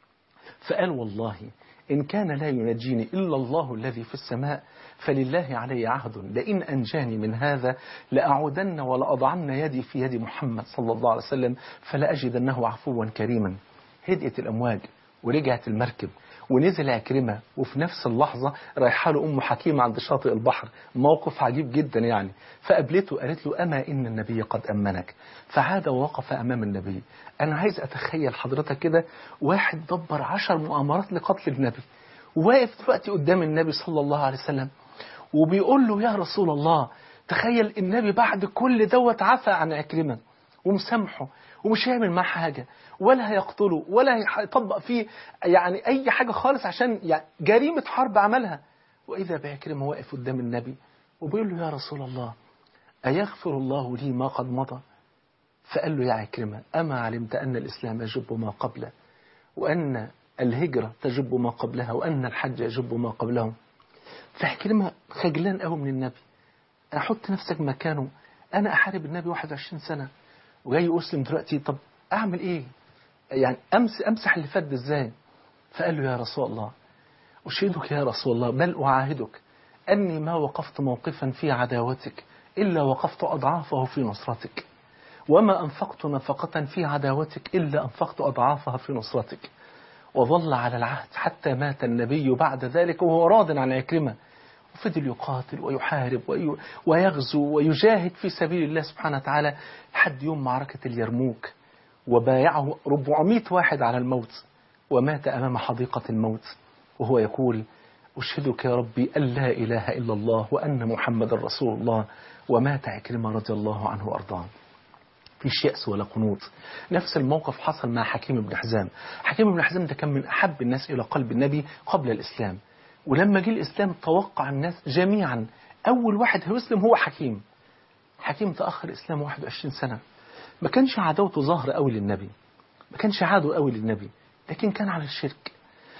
فقال والله إن كان لا ينجيني إلا الله الذي في السماء فلله علي عهد لئن أنجاني من هذا لأعودن ولأضعن يدي في يد محمد صلى الله عليه وسلم فلأجدنه عفوا كريما هدئت الأمواج ورجعت المركب ونزل عكرمة وفي نفس اللحظة رايحة له أم حكيمة عند شاطئ البحر موقف عجيب جدا يعني فقابلته قالت له أما إن النبي قد أمنك فعاد ووقف أمام النبي أنا عايز أتخيل حضرتك كده واحد دبر عشر مؤامرات لقتل النبي وواقف دلوقتي قدام النبي صلى الله عليه وسلم وبيقول له يا رسول الله تخيل النبي بعد كل دوت عفى عن عكرمة ومسامحه ومش هيعمل معاه حاجة ولا هيقتله ولا هيطبق فيه يعني أي حاجة خالص عشان يعني جريمة حرب عملها وإذا بعكرمة واقف قدام النبي وبيقول له يا رسول الله أيغفر الله لي ما قد مضى فقال له يا عكرمة أما علمت أن الإسلام يجب ما قبله وأن الهجرة تجب ما قبلها وأن الحج يجب ما قبله فعكرمة خجلان قوي من النبي أحط نفسك مكانه أنا أحارب النبي 21 سنة وجاي أسلم دلوقتي طب أعمل إيه يعني أمس أمسح اللي فات ده إزاي فقال له يا رسول الله أشهدك يا رسول الله بل أعاهدك أني ما وقفت موقفا في عداوتك إلا وقفت أضعافه في نصرتك وما أنفقت نفقة في عداوتك إلا أنفقت أضعافها في نصرتك وظل على العهد حتى مات النبي بعد ذلك وهو راض عن عكرمة وفضل يقاتل ويحارب وي- ويغزو ويجاهد في سبيل الله سبحانه وتعالى لحد يوم معركة اليرموك وبايعه 400 واحد على الموت ومات أمام حديقة الموت وهو يقول أشهدك يا ربي أن لا إله إلا الله وأن محمد رسول الله ومات عكرمة رضي الله عنه وأرضاه فيش يأس ولا قنوط نفس الموقف حصل مع حكيم بن حزام حكيم بن حزام ده كان من أحب الناس إلى قلب النبي قبل الإسلام ولما جه الإسلام توقع الناس جميعا أول واحد هيسلم هو حكيم حكيم تأخر الإسلام 21 سنة ما كانش عداوته ظاهرة قوي للنبي ما كانش عدو قوي للنبي لكن كان على الشرك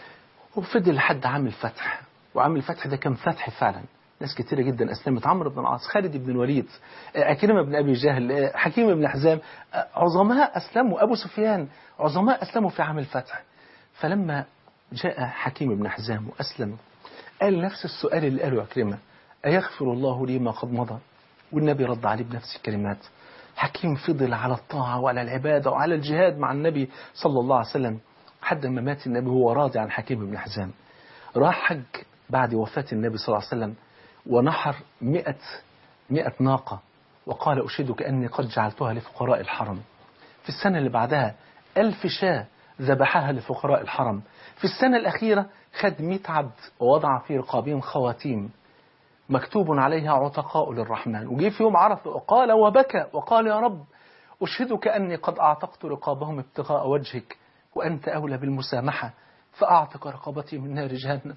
وفضل لحد عام الفتح وعام الفتح ده كان فتح فعلا ناس كتيرة جدا أسلمت عمرو بن العاص خالد بن الوليد آه، أكرمة بن أبي جهل آه، حكيم بن حزام آه، عظماء أسلموا أبو سفيان عظماء أسلموا في عام الفتح فلما جاء حكيم بن حزام وأسلم قال نفس السؤال اللي قاله أكرمة أيغفر الله لي ما قد مضى والنبي رد عليه بنفس الكلمات حكيم فضل على الطاعة وعلى العبادة وعلى الجهاد مع النبي صلى الله عليه وسلم حتى ما مات النبي هو راضي عن حكيم بن حزام راح حج بعد وفاة النبي صلى الله عليه وسلم ونحر مئة, مئة ناقة وقال أشهدك أني قد جعلتها لفقراء الحرم في السنة اللي بعدها ألف شاة ذبحها لفقراء الحرم في السنة الأخيرة خد مئة عبد ووضع في رقابهم خواتيم مكتوب عليها عتقاء للرحمن وجي في يوم عرفة وقال وبكى وقال يا رب أشهدك أني قد أعتقت رقابهم ابتغاء وجهك وأنت أولى بالمسامحة فأعتق رقبتي من نار جهنم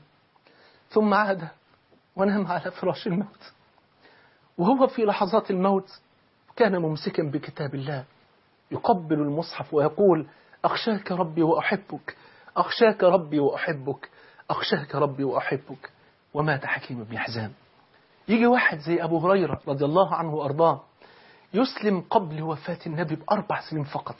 ثم عاد ونام على فراش الموت وهو في لحظات الموت كان ممسكا بكتاب الله يقبل المصحف ويقول أخشاك ربي وأحبك أخشاك ربي وأحبك أخشاك ربي وأحبك ومات حكيم بن حزام يجي واحد زي أبو هريرة رضي الله عنه وأرضاه يسلم قبل وفاة النبي بأربع سنين فقط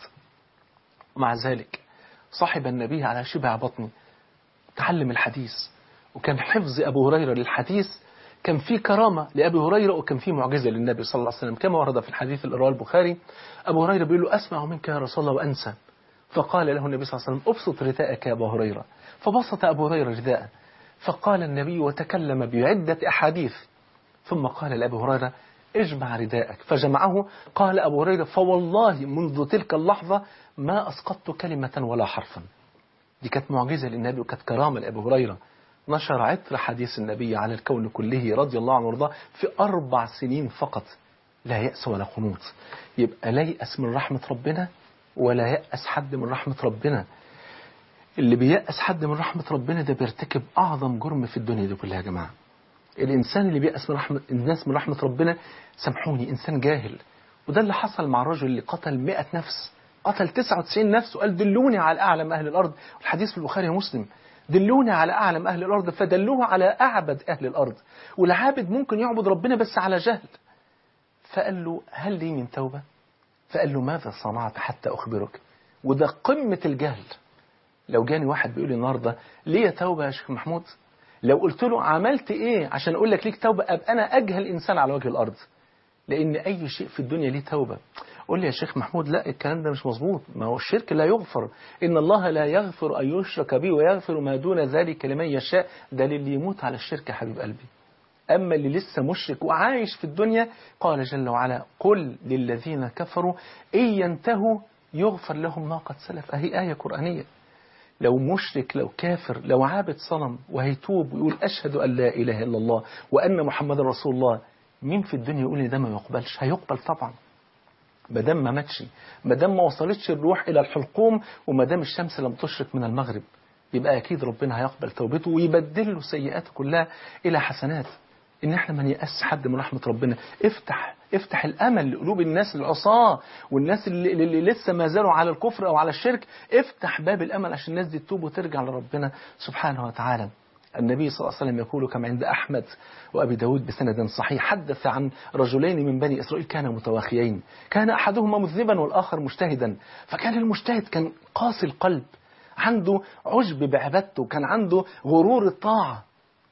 ومع ذلك صاحب النبي على شبع بطنه تعلم الحديث وكان حفظ أبو هريرة للحديث كان في كرامة لأبي هريرة وكان في معجزة للنبي صلى الله عليه وسلم كما ورد في الحديث اللي رواه البخاري أبو هريرة بيقول له أسمع منك يا رسول الله وأنسى فقال له النبي صلى الله عليه وسلم أبسط رداءك يا أبو هريرة فبسط أبو هريرة رداءه فقال النبي وتكلم بعدة أحاديث ثم قال لأبي هريرة اجمع رداءك فجمعه قال أبو هريرة فوالله منذ تلك اللحظة ما أسقطت كلمة ولا حرفا دي كانت معجزة للنبي وكانت كرامة لأبي هريرة نشر عطر حديث النبي على الكون كله رضي الله عنه وارضاه في أربع سنين فقط لا يأس ولا قنوط يبقى لا يأس من رحمة ربنا ولا يأس حد من رحمة ربنا اللي بيأس حد من رحمة ربنا ده بيرتكب أعظم جرم في الدنيا دي كلها يا جماعة الإنسان اللي بيأس من رحمة الناس من رحمة ربنا سامحوني إنسان جاهل وده اللي حصل مع الرجل اللي قتل 100 نفس قتل 99 نفس وقال دلوني على أعلم أهل الأرض الحديث في البخاري ومسلم دلوني على أعلم أهل الأرض فدلوه على أعبد أهل الأرض والعابد ممكن يعبد ربنا بس على جهل فقال له هل لي من توبة فقال له ماذا صنعت حتى أخبرك وده قمة الجهل لو جاني واحد بيقول لي النهارده ليه توبة يا شيخ محمود لو قلت له عملت ايه عشان اقول لك ليك توبة ابقى انا اجهل انسان على وجه الارض لان اي شيء في الدنيا ليه توبة قول لي يا شيخ محمود لا الكلام ده مش مظبوط ما هو الشرك لا يغفر إن الله لا يغفر أن يشرك به ويغفر ما دون ذلك لمن يشاء ده للي يموت على الشرك يا حبيب قلبي أما اللي لسه مشرك وعايش في الدنيا قال جل وعلا قل للذين كفروا إن ينتهوا يغفر لهم ما قد سلف أهي آية قرآنية لو مشرك لو كافر لو عابد صنم وهيتوب ويقول أشهد أن لا إله إلا الله وأن محمد رسول الله مين في الدنيا يقول لي ده ما يقبلش هيقبل طبعا ما دام ما ماتش ما دام ما وصلتش الروح إلى الحلقوم وما دام الشمس لم تشرق من المغرب يبقى أكيد ربنا هيقبل توبته ويبدل له سيئاته كلها إلى حسنات إن إحنا ما نيأس حد من رحمة ربنا افتح افتح الأمل لقلوب الناس العصاة والناس اللي, اللي لسه ما زالوا على الكفر أو على الشرك افتح باب الأمل عشان الناس دي تتوب وترجع لربنا سبحانه وتعالى النبي صلى الله عليه وسلم يقول كما عند أحمد وأبي داود بسند صحيح حدث عن رجلين من بني إسرائيل كانا متواخيين كان أحدهما مذنبا والآخر مجتهدا فكان المجتهد كان قاسي القلب عنده عجب بعبادته كان عنده غرور الطاعة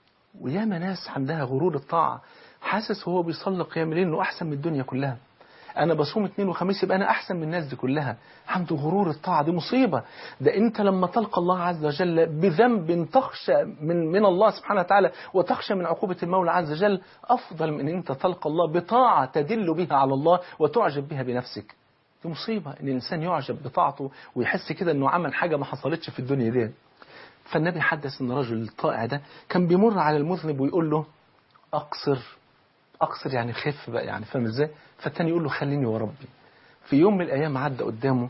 وياما ناس عندها غرور الطاعة حاسس وهو بيصلي قيام الليل انه احسن من الدنيا كلها انا بصوم اثنين وخميس يبقى انا احسن من الناس دي كلها عنده غرور الطاعه دي مصيبه ده انت لما تلقى الله عز وجل بذنب تخشى من من الله سبحانه وتعالى وتخشى من عقوبه المولى عز وجل افضل من ان انت تلقى الله بطاعه تدل بها على الله وتعجب بها بنفسك دي مصيبه ان الانسان يعجب بطاعته ويحس كده انه عمل حاجه ما حصلتش في الدنيا دي فالنبي حدث ان الرجل الطائع ده كان بيمر على المذنب ويقول له اقصر اقصر يعني خف بقى يعني فاهم ازاي فالتاني يقول له خليني وربي في يوم من الايام عدى قدامه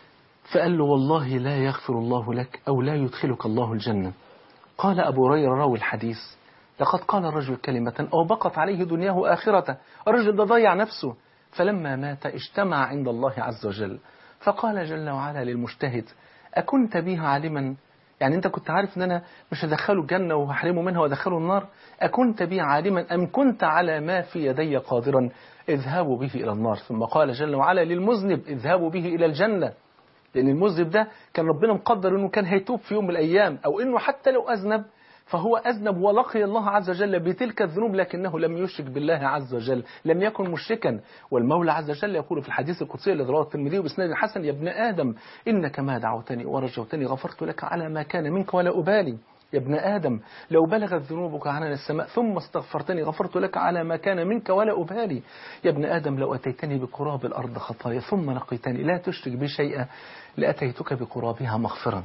فقال له والله لا يغفر الله لك او لا يدخلك الله الجنه قال ابو هريره راوي الحديث لقد قال الرجل كلمة أو بقت عليه دنياه وآخرته الرجل ده ضيع نفسه فلما مات اجتمع عند الله عز وجل فقال جل وعلا للمجتهد أكنت بها عالما يعني أنت كنت عارف أن أنا مش هدخله الجنة وهحرمه منها وأدخله النار أكنت بي عالما أم كنت على ما في يدي قادرا اذهبوا به إلى النار ثم قال جل وعلا للمذنب اذهبوا به إلى الجنة لأن المذنب ده كان ربنا مقدر أنه كان هيتوب في يوم من الأيام أو أنه حتى لو أذنب فهو أذنب ولقي الله عز وجل بتلك الذنوب لكنه لم يشرك بالله عز وجل لم يكن مشركا والمولى عز وجل يقول في الحديث القدسي الذي رواه الترمذي بسناد حسن يا ابن آدم إنك ما دعوتني ورجوتني غفرت لك على ما كان منك ولا أبالي يا ابن آدم لو بلغت ذنوبك عنان السماء ثم استغفرتني غفرت لك على ما كان منك ولا أبالي يا ابن آدم لو أتيتني بقراب الأرض خطايا ثم لقيتني لا تشرك بي شيئا لأتيتك بقرابها مغفرا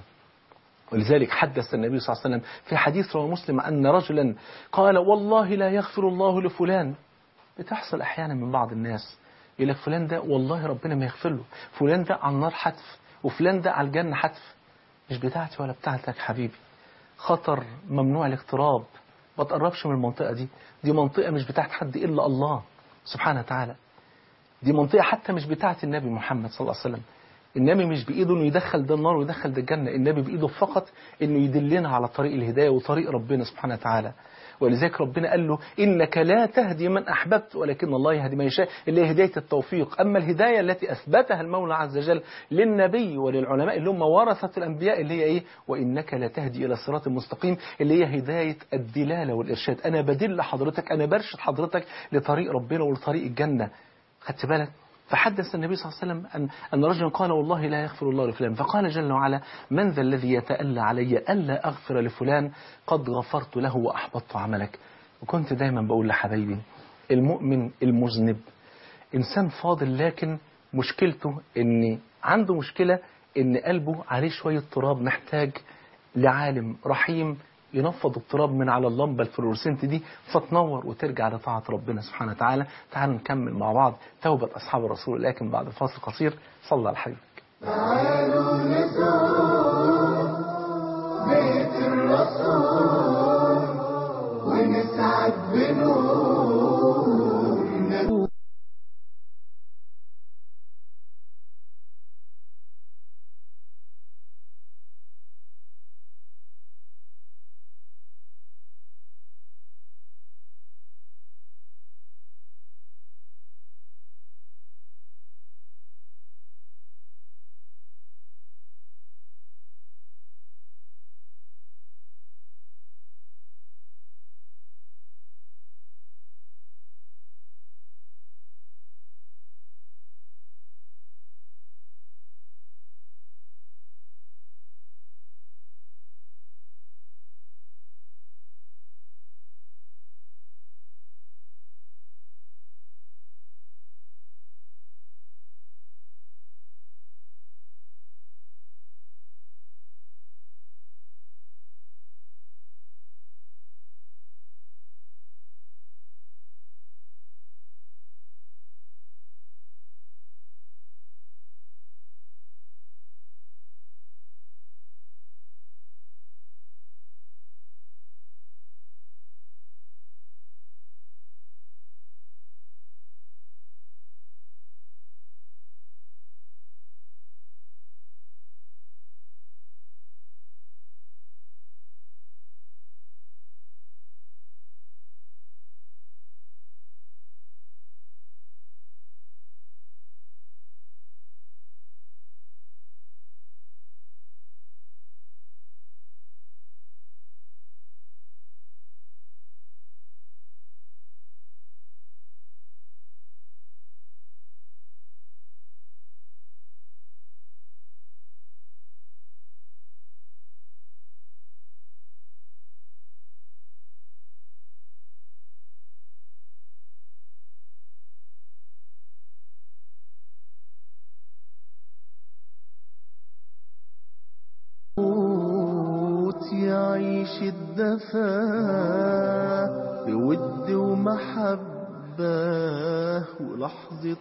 ولذلك حدث النبي صلى الله عليه وسلم في حديث رواه مسلم أن رجلا قال والله لا يغفر الله لفلان بتحصل أحيانا من بعض الناس يقول لك فلان ده والله ربنا ما يغفر له فلان ده على النار حتف وفلان ده على الجنة حتف مش بتاعتي ولا بتاعتك حبيبي خطر ممنوع الاقتراب ما تقربش من المنطقة دي دي منطقة مش بتاعت حد إلا الله سبحانه وتعالى دي منطقة حتى مش بتاعت النبي محمد صلى الله عليه وسلم النبي مش بإيده إنه يدخل ده النار ويدخل ده الجنة النبي بإيده فقط إنه يدلنا على طريق الهداية وطريق ربنا سبحانه وتعالى ولذلك ربنا قال له إنك لا تهدي من أحببت ولكن الله يهدي من يشاء اللي هي هداية التوفيق أما الهداية التي أثبتها المولى عز وجل للنبي وللعلماء اللي هم ورثة الأنبياء اللي هي إيه وإنك لا تهدي إلى الصراط المستقيم اللي هي هداية الدلالة والإرشاد أنا بدل حضرتك أنا برشد حضرتك لطريق ربنا ولطريق الجنة خدت بالك فحدث النبي صلى الله عليه وسلم أن, أن رجلا قال والله لا يغفر الله لفلان فقال جل وعلا من ذا الذي يتألى علي ألا أغفر لفلان قد غفرت له وأحبطت عملك وكنت دايما بقول لحبايبي المؤمن المذنب إنسان فاضل لكن مشكلته إن عنده مشكلة إن قلبه عليه شوية تراب محتاج لعالم رحيم ينفض التراب من على اللمبة الفلورسنت دي فتنور وترجع لطاعة ربنا سبحانه وتعالى تعالوا نكمل مع بعض توبة أصحاب الرسول لكن بعد فاصل قصير صلى على حبيبك تعالوا نزور بيت الرسول ونسعد بنور نبي عيش الدفا بود ومحبة ولحظة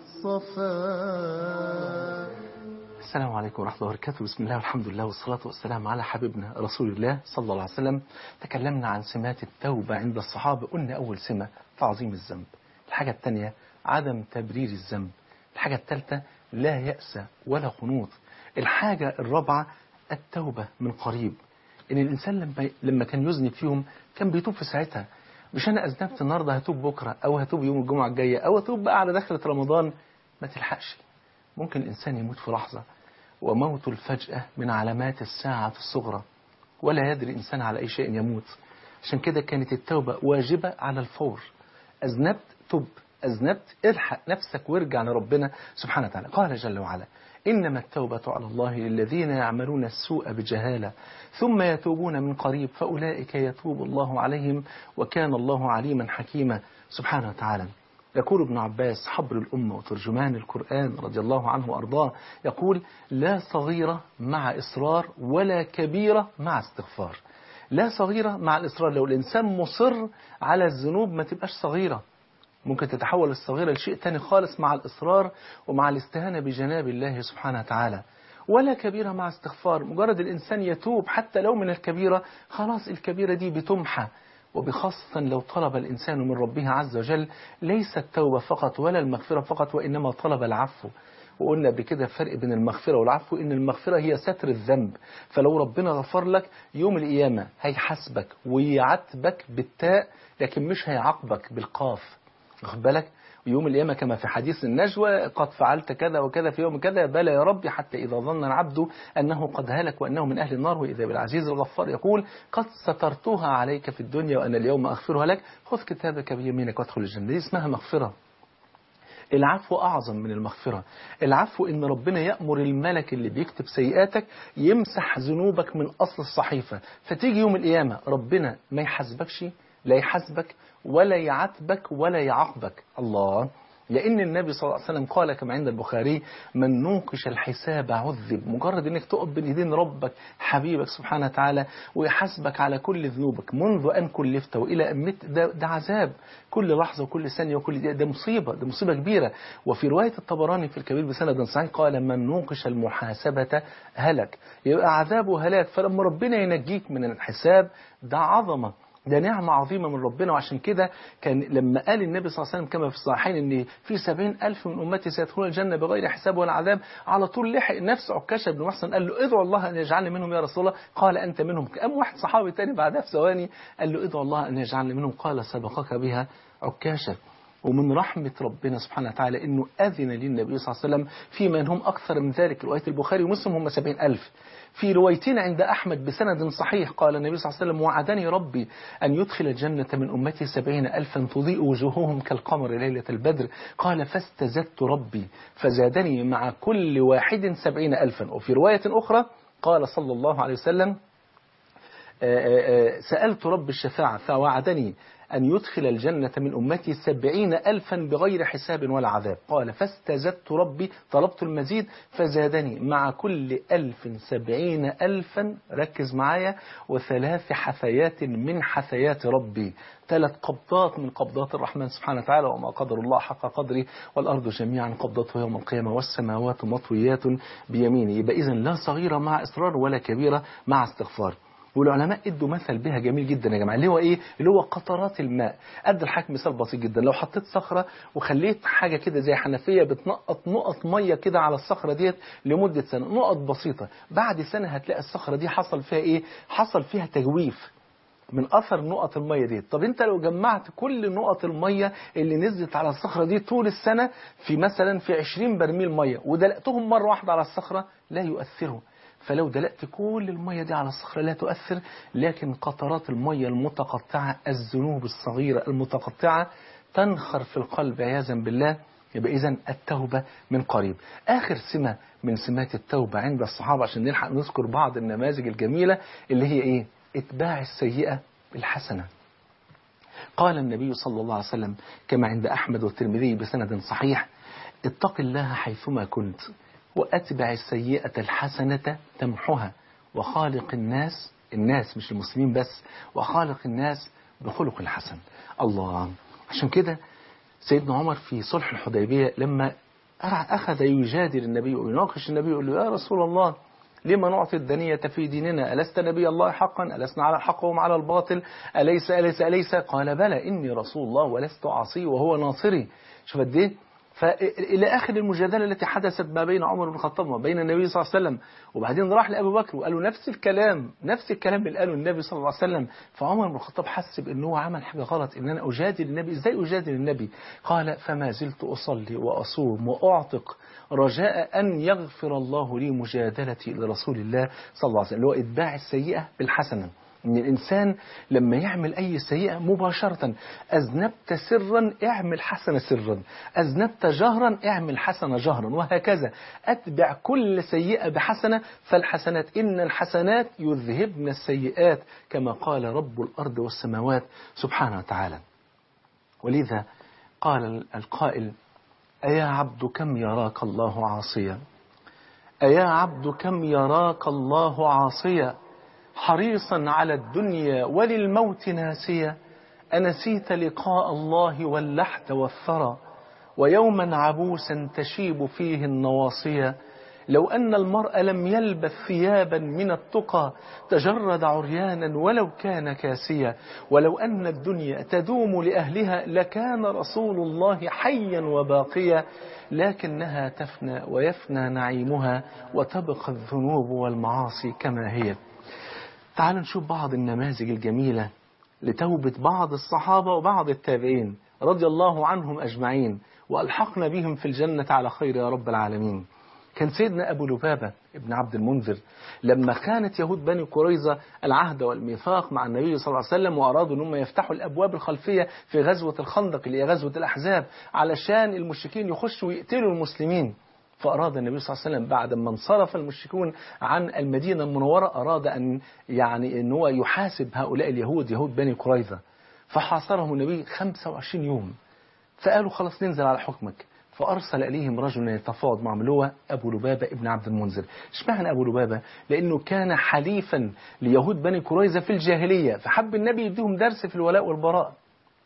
صفا السلام عليكم ورحمة الله وبركاته بسم الله والحمد لله والصلاة والسلام على حبيبنا رسول الله صلى الله عليه وسلم تكلمنا عن سمات التوبة عند الصحابة قلنا أول سمة تعظيم الذنب الحاجة الثانية عدم تبرير الذنب الحاجة الثالثة لا يأس ولا قنوط الحاجة الرابعة التوبة من قريب إن الإنسان لما لما كان يذنب فيهم كان بيتوب في ساعتها مش أنا أذنبت النهاردة هتوب بكرة أو هتوب يوم الجمعة الجاية أو هتوب بقى على دخلة رمضان ما تلحقش ممكن الإنسان يموت في لحظة وموت الفجأة من علامات الساعة الصغرى ولا يدري الإنسان على أي شيء يموت عشان كده كانت التوبة واجبة على الفور أذنبت تب أذنبت الحق نفسك وارجع لربنا سبحانه وتعالى قال جل وعلا إنما التوبة على الله للذين يعملون السوء بجهالة ثم يتوبون من قريب فأولئك يتوب الله عليهم وكان الله عليما حكيما سبحانه وتعالى يقول ابن عباس حبر الأمة وترجمان القرآن رضي الله عنه وأرضاه يقول لا صغيرة مع إصرار ولا كبيرة مع استغفار لا صغيرة مع الإصرار لو الإنسان مصر على الذنوب ما تبقاش صغيرة ممكن تتحول الصغيرة لشيء تاني خالص مع الإصرار ومع الاستهانة بجناب الله سبحانه وتعالى ولا كبيرة مع استغفار مجرد الإنسان يتوب حتى لو من الكبيرة خلاص الكبيرة دي بتمحى وبخاصة لو طلب الإنسان من ربه عز وجل ليس التوبة فقط ولا المغفرة فقط وإنما طلب العفو وقلنا بكده الفرق بين المغفرة والعفو إن المغفرة هي ستر الذنب فلو ربنا غفر لك يوم القيامة هيحاسبك ويعاتبك بالتاء لكن مش هيعاقبك بالقاف واخد بالك ويوم القيامة كما في حديث النجوى قد فعلت كذا وكذا في يوم كذا بلى يا ربي حتى إذا ظن العبد أنه قد هلك وأنه من أهل النار وإذا بالعزيز الغفار يقول قد سترتها عليك في الدنيا وأنا اليوم أغفرها لك خذ كتابك بيمينك وادخل الجنة دي اسمها مغفرة العفو أعظم من المغفرة العفو إن ربنا يأمر الملك اللي بيكتب سيئاتك يمسح ذنوبك من أصل الصحيفة فتيجي يوم القيامة ربنا ما يحاسبكش لا يحاسبك ولا يعاتبك ولا يعاقبك الله لأن النبي صلى الله عليه وسلم قال كما عند البخاري من نوقش الحساب عذب مجرد أنك تقف بين ايدين ربك حبيبك سبحانه وتعالى ويحاسبك على كل ذنوبك منذ أن كلفت وإلى أن مت ده, ده عذاب كل لحظة وكل ثانية وكل دقيقة ده مصيبة ده مصيبة كبيرة وفي رواية الطبراني في الكبير بسند صحيح قال من نوقش المحاسبة هلك يبقى عذابه هلاك فلما ربنا ينجيك من الحساب ده عظمة ده نعمة عظيمة من ربنا وعشان كده كان لما قال النبي صلى الله عليه وسلم كما في الصحيحين ان في سبعين ألف من أمتي سيدخلون الجنة بغير حساب ولا عذاب على طول لحق نفس عكاشة بن محسن قال له ادعو الله أن يجعلني منهم يا رسول الله قال أنت منهم قام واحد صحابي تاني بعدها في ثواني قال له ادعو الله أن يجعلني منهم قال سبقك بها عكاشة ومن رحمة ربنا سبحانه وتعالى أنه أذن للنبي صلى الله عليه وسلم في من هم أكثر من ذلك رواية البخاري ومسلم هم سبعين ألف في روايتين عند أحمد بسند صحيح قال النبي صلى الله عليه وسلم وعدني ربي أن يدخل الجنة من أمتي سبعين ألفا تضيء وجوههم كالقمر ليلة البدر قال فاستزدت ربي فزادني مع كل واحد سبعين ألفا وفي رواية أخرى قال صلى الله عليه وسلم سألت رب الشفاعة فوعدني أن يدخل الجنة من أمتي سبعين ألفا بغير حساب ولا عذاب قال فاستزدت ربي طلبت المزيد فزادني مع كل ألف سبعين ألفا ركز معايا وثلاث حثيات من حثيات ربي ثلاث قبضات من قبضات الرحمن سبحانه وتعالى وما قدر الله حق قدره والأرض جميعا قبضته يوم القيامة والسماوات مطويات بيمينه يبقى إذن لا صغيرة مع إصرار ولا كبيرة مع استغفار والعلماء ادوا مثل بها جميل جدا يا جماعه اللي هو ايه اللي هو قطرات الماء ادي لحضرتك مثال بسيط جدا لو حطيت صخره وخليت حاجه كده زي حنفيه بتنقط نقط ميه كده على الصخره ديت لمده سنه نقط بسيطه بعد سنه هتلاقي الصخره دي حصل فيها ايه حصل فيها تجويف من اثر نقط الميه دي طب انت لو جمعت كل نقط الميه اللي نزلت على الصخره دي طول السنه في مثلا في 20 برميل ميه ودلقتهم مره واحده على الصخره لا يؤثروا فلو دلقت كل المية دي على الصخرة لا تؤثر لكن قطرات المية المتقطعة الذنوب الصغيرة المتقطعة تنخر في القلب عياذا بالله يبقى إذا التوبة من قريب آخر سمة من سمات التوبة عند الصحابة عشان نلحق نذكر بعض النماذج الجميلة اللي هي إيه اتباع السيئة بالحسنة قال النبي صلى الله عليه وسلم كما عند أحمد والترمذي بسند صحيح اتق الله حيثما كنت وأتبع السيئة الحسنة تمحها وخالق الناس الناس مش المسلمين بس وخالق الناس بخلق الحسن الله عشان كده سيدنا عمر في صلح الحديبية لما أخذ يجادل النبي ويناقش النبي يقول له يا رسول الله لما نعطي الدنية في ديننا ألست نبي الله حقا ألسنا على الحق وهم على الباطل أليس أليس أليس قال بلى إني رسول الله ولست عصي وهو ناصري شوف قد إيه فإلى آخر المجادلة التي حدثت ما بين عمر بن الخطاب وما بين النبي صلى الله عليه وسلم وبعدين راح لأبو بكر وقال له نفس الكلام نفس الكلام اللي قاله النبي صلى الله عليه وسلم فعمر بن الخطاب حس بأنه هو عمل حاجة غلط إن أنا أجادل النبي إزاي أجادل النبي قال فما زلت أصلي وأصوم وأعتق رجاء أن يغفر الله لي مجادلتي لرسول الله صلى الله عليه وسلم اللي هو إتباع السيئة بالحسنة ان الانسان لما يعمل اي سيئه مباشره اذنبت سرا اعمل حسنه سرا اذنبت جهرا اعمل حسنه جهرا وهكذا اتبع كل سيئه بحسنه فالحسنات ان الحسنات يذهبن السيئات كما قال رب الارض والسماوات سبحانه وتعالى ولذا قال القائل ايا عبد كم يراك الله عاصيا ايا عبد كم يراك الله عاصيا حريصا على الدنيا وللموت ناسيا أنسيت لقاء الله واللحد والثرى ويوما عبوسا تشيب فيه النواصية لو أن المرء لم يلبث ثيابا من التقى تجرد عريانا ولو كان كاسيا ولو أن الدنيا تدوم لأهلها لكان رسول الله حيا وباقيا لكنها تفنى ويفنى نعيمها وتبقى الذنوب والمعاصي كما هي تعالوا نشوف بعض النماذج الجميلة لتوبة بعض الصحابة وبعض التابعين رضي الله عنهم أجمعين وألحقنا بهم في الجنة على خير يا رب العالمين كان سيدنا أبو لبابة ابن عبد المنذر لما كانت يهود بني قريظة العهد والميثاق مع النبي صلى الله عليه وسلم وأرادوا أنهم يفتحوا الأبواب الخلفية في غزوة الخندق اللي هي غزوة الأحزاب علشان المشركين يخشوا ويقتلوا المسلمين فأراد النبي صلى الله عليه وسلم بعد ما انصرف المشركون عن المدينة المنورة أراد أن يعني أن هو يحاسب هؤلاء اليهود يهود بني قريظة فحاصرهم النبي 25 يوم فقالوا خلاص ننزل على حكمك فأرسل إليهم رجلا يتفاوض معهم اللي هو أبو لبابة ابن عبد المنذر اشمعنى أبو لبابة لأنه كان حليفا ليهود بني قريظة في الجاهلية فحب النبي يديهم درس في الولاء والبراء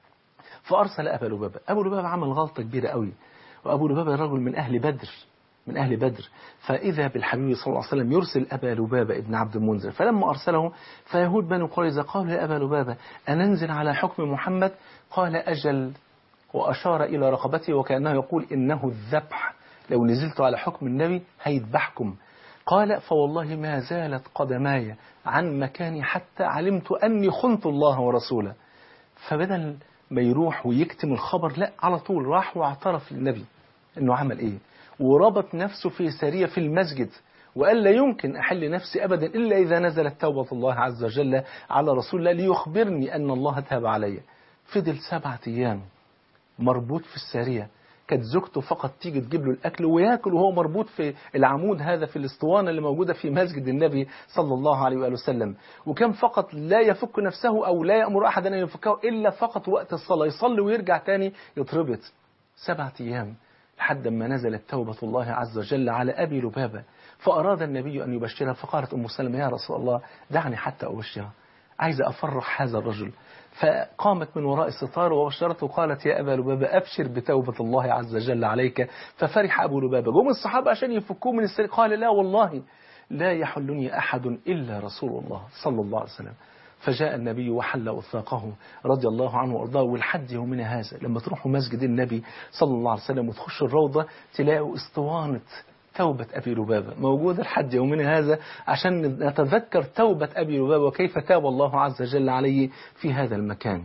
فأرسل أبا لبابة أبو لبابة عمل غلطة كبيرة قوي وأبو لبابة رجل من أهل بدر من أهل بدر فإذا بالحبيب صلى الله عليه وسلم يرسل أبا لبابة ابن عبد المنذر فلما أرسله فيهود بني قريظة قالوا يا أبا لبابة أننزل على حكم محمد قال أجل وأشار إلى رقبته وكأنه يقول إنه الذبح لو نزلت على حكم النبي هيذبحكم قال فوالله ما زالت قدماي عن مكاني حتى علمت أني خنت الله ورسوله فبدل ما يروح ويكتم الخبر لا على طول راح واعترف للنبي انه عمل ايه وربط نفسه في سرية في المسجد وقال لا يمكن أحل نفسي أبدا إلا إذا نزلت توبة الله عز وجل على رسول الله ليخبرني أن الله تاب علي فضل سبعة أيام مربوط في السارية كانت زوجته فقط تيجي تجيب له الأكل وياكل وهو مربوط في العمود هذا في الاسطوانة اللي موجودة في مسجد النبي صلى الله عليه وآله وسلم وكان فقط لا يفك نفسه أو لا يأمر أحدا أن يفكه إلا فقط وقت الصلاة يصلي ويرجع تاني يتربط سبعة أيام لحد ما نزلت توبة الله عز وجل على أبي لبابة فأراد النبي أن يبشرها فقالت أم سلمة يا رسول الله دعني حتى أبشرها عايزة أفرح هذا الرجل فقامت من وراء الستار وبشرته وقالت يا أبا لبابة أبشر بتوبة الله عز وجل عليك ففرح أبو لبابة جم الصحابة عشان يفكوه من السرير قال لا والله لا يحلني أحد إلا رسول الله صلى الله عليه وسلم فجاء النبي وحل وثاقه رضي الله عنه وارضاه ولحد يومنا هذا لما تروحوا مسجد النبي صلى الله عليه وسلم وتخشوا الروضة تلاقوا اسطوانة توبة أبي لبابة موجودة لحد يومنا هذا عشان نتذكر توبة أبي لبابة وكيف تاب الله عز وجل عليه في هذا المكان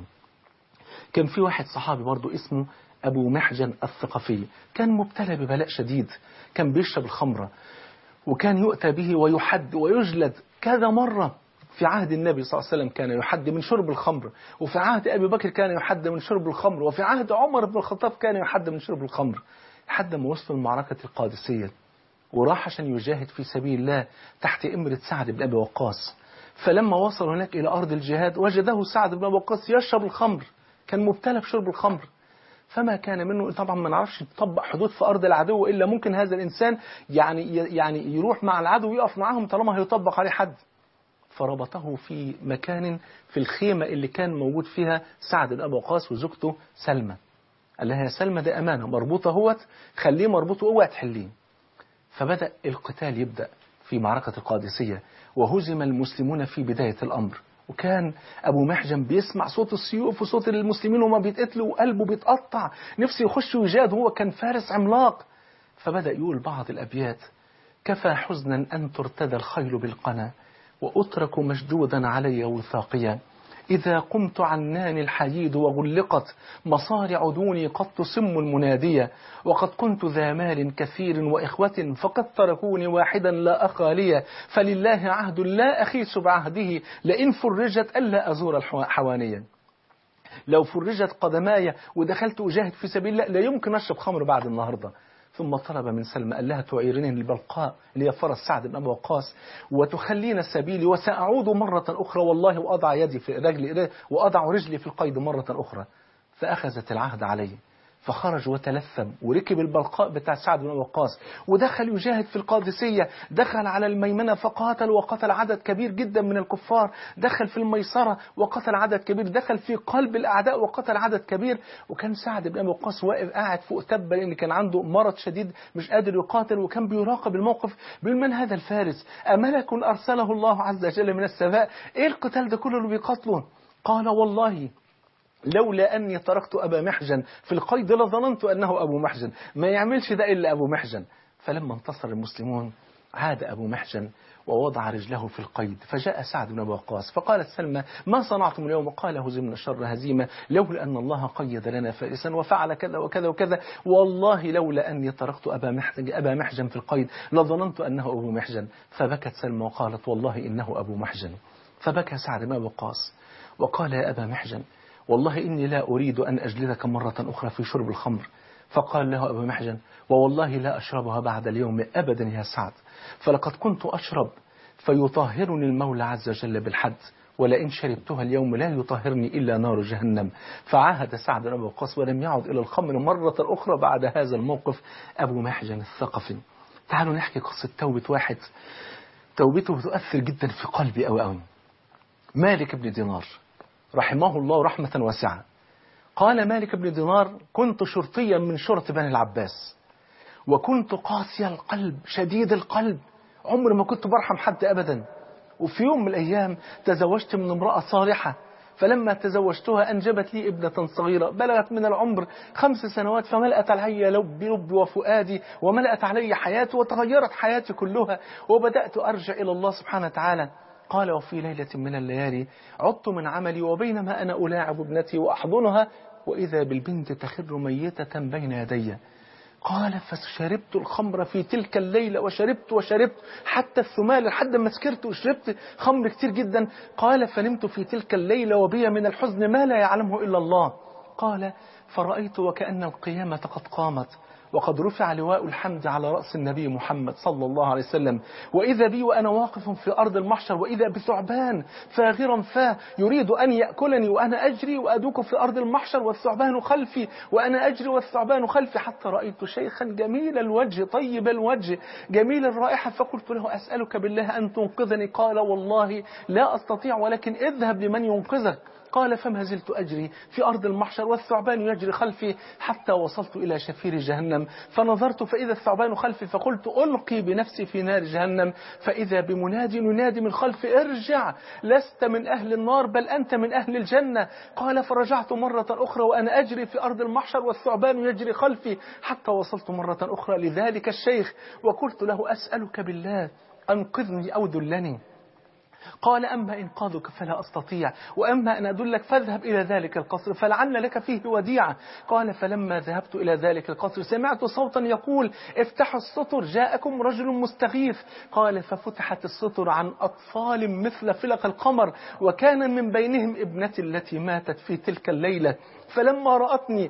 كان في واحد صحابي برضو اسمه أبو محجن الثقفي كان مبتلى ببلاء شديد كان بيشرب الخمرة وكان يؤتى به ويحد ويجلد كذا مرة في عهد النبي صلى الله عليه وسلم كان يحد من شرب الخمر وفي عهد أبي بكر كان يحد من شرب الخمر وفي عهد عمر بن الخطاب كان يحد من شرب الخمر لحد ما وصلوا المعركة القادسية وراح عشان يجاهد في سبيل الله تحت إمرة سعد بن أبي وقاص فلما وصل هناك إلى أرض الجهاد وجده سعد بن أبي وقاص يشرب الخمر كان مبتلى بشرب الخمر فما كان منه طبعا ما نعرفش نطبق حدود في أرض العدو إلا ممكن هذا الإنسان يعني يعني يروح مع العدو ويقف معاهم طالما هيطبق عليه حد فربطه في مكان في الخيمة اللي كان موجود فيها سعد بن أبي وقاص وزوجته سلمى قال لها يا سلمى ده أمانة مربوطة هوت خليه مربوط اوعى تحليه فبدأ القتال يبدأ في معركة القادسية وهزم المسلمون في بداية الأمر وكان أبو محجن بيسمع صوت السيوف وصوت المسلمين وما بيتقتلوا وقلبه بيتقطع نفسه يخش ويجاد هو كان فارس عملاق فبدأ يقول بعض الأبيات كفى حزنا أن ترتدى الخيل بالقنا وأترك مشدودا علي وثاقيا إذا قمت عنان الحديد وغلقت مصارع دوني قد تسم المنادية وقد كنت ذا مال كثير وإخوة فقد تركوني واحدا لا أخا لي فلله عهد لا أخيس بعهده لئن فرجت ألا أزور الحوانية لو فرجت قدماي ودخلت أجاهد في سبيل الله لا يمكن أشرب خمر بعد النهاردة ثم طلب من سلمى قال لها تعيرني البلقاء اللي هي فرس سعد بن ابي وقاص وتخلين سبيلي وساعود مره اخرى والله واضع يدي في رجلي واضع رجلي في القيد مره اخرى فاخذت العهد عليه فخرج وتلثم وركب البلقاء بتاع سعد بن وقاص ودخل يجاهد في القادسية دخل على الميمنة فقاتل وقتل عدد كبير جدا من الكفار دخل في الميسرة وقتل عدد كبير دخل في قلب الأعداء وقتل عدد كبير وكان سعد بن وقاص واقف قاعد فوق تبة لأن كان عنده مرض شديد مش قادر يقاتل وكان بيراقب الموقف بيقول من هذا الفارس أملك أرسله الله عز وجل من السماء إيه القتال ده كله اللي بيقاتله قال والله لولا أني تركت أبا محجن في القيد لظننت أنه أبو محجن ما يعملش ده إلا أبو محجن فلما انتصر المسلمون عاد أبو محجن ووضع رجله في القيد فجاء سعد بن أبي وقاص فقالت سلمى ما صنعتم اليوم قال هزمنا الشر هزيمة لولا أن الله قيد لنا فارسا وفعل كذا وكذا وكذا والله لولا أني تركت أبا محجن, أبا محجن في القيد لظننت أنه أبو محجن فبكت سلمى وقالت والله إنه أبو محجن فبكى سعد بن أبي وقاص وقال يا أبا محجن والله إني لا أريد أن أجلدك مرة أخرى في شرب الخمر فقال له أبو محجن ووالله لا أشربها بعد اليوم أبدا يا سعد فلقد كنت أشرب فيطهرني المولى عز وجل بالحد ولئن شربتها اليوم لا يطهرني إلا نار جهنم فعاهد سعد بن أبي وقاص ولم يعد إلى الخمر مرة أخرى بعد هذا الموقف أبو محجن الثقفي تعالوا نحكي قصة توبة واحد توبته بتؤثر جدا في قلبي أوي أوي مالك بن دينار رحمه الله رحمة واسعة قال مالك بن دينار كنت شرطيا من شرط بني العباس وكنت قاسي القلب شديد القلب عمري ما كنت برحم حد أبدا وفي يوم من الأيام تزوجت من امرأة صالحة فلما تزوجتها أنجبت لي ابنة صغيرة بلغت من العمر خمس سنوات فملأت علي لب لب وفؤادي وملأت علي حياتي وتغيرت حياتي كلها وبدأت أرجع إلى الله سبحانه وتعالى قال وفي ليلة من الليالي عدت من عملي وبينما أنا ألاعب ابنتي وأحضنها وإذا بالبنت تخر ميتة بين يدي قال فشربت الخمر في تلك الليلة وشربت وشربت حتى الثمال لحد ما سكرت وشربت خمر كتير جدا قال فنمت في تلك الليلة وبي من الحزن ما لا يعلمه إلا الله قال فرأيت وكأن القيامة قد قامت وقد رفع لواء الحمد على رأس النبي محمد صلى الله عليه وسلم وإذا بي وأنا واقف في أرض المحشر وإذا بثعبان فاغرا فاه يريد أن يأكلني وأنا أجري وأدوك في أرض المحشر والثعبان خلفي وأنا أجري والثعبان خلفي حتى رأيت شيخا جميل الوجه طيب الوجه جميل الرائحة فقلت له أسألك بالله أن تنقذني قال والله لا أستطيع ولكن اذهب لمن ينقذك قال فما زلت أجري في أرض المحشر والثعبان يجري خلفي حتى وصلت إلى شفير جهنم فنظرت فإذا الثعبان خلفي فقلت ألقي بنفسي في نار جهنم فإذا بمنادي ينادي من خلفي ارجع لست من أهل النار بل أنت من أهل الجنة قال فرجعت مرة أخرى وأنا أجري في أرض المحشر والثعبان يجري خلفي حتى وصلت مرة أخرى لذلك الشيخ وقلت له أسألك بالله أنقذني أو دلني قال أما إنقاذك فلا أستطيع وأما أن أدلك فاذهب إلى ذلك القصر فلعل لك فيه وديعة قال فلما ذهبت إلى ذلك القصر سمعت صوتا يقول افتحوا السطر جاءكم رجل مستغيث قال ففتحت السطر عن أطفال مثل فلق القمر وكان من بينهم ابنتي التي ماتت في تلك الليلة فلما رأتني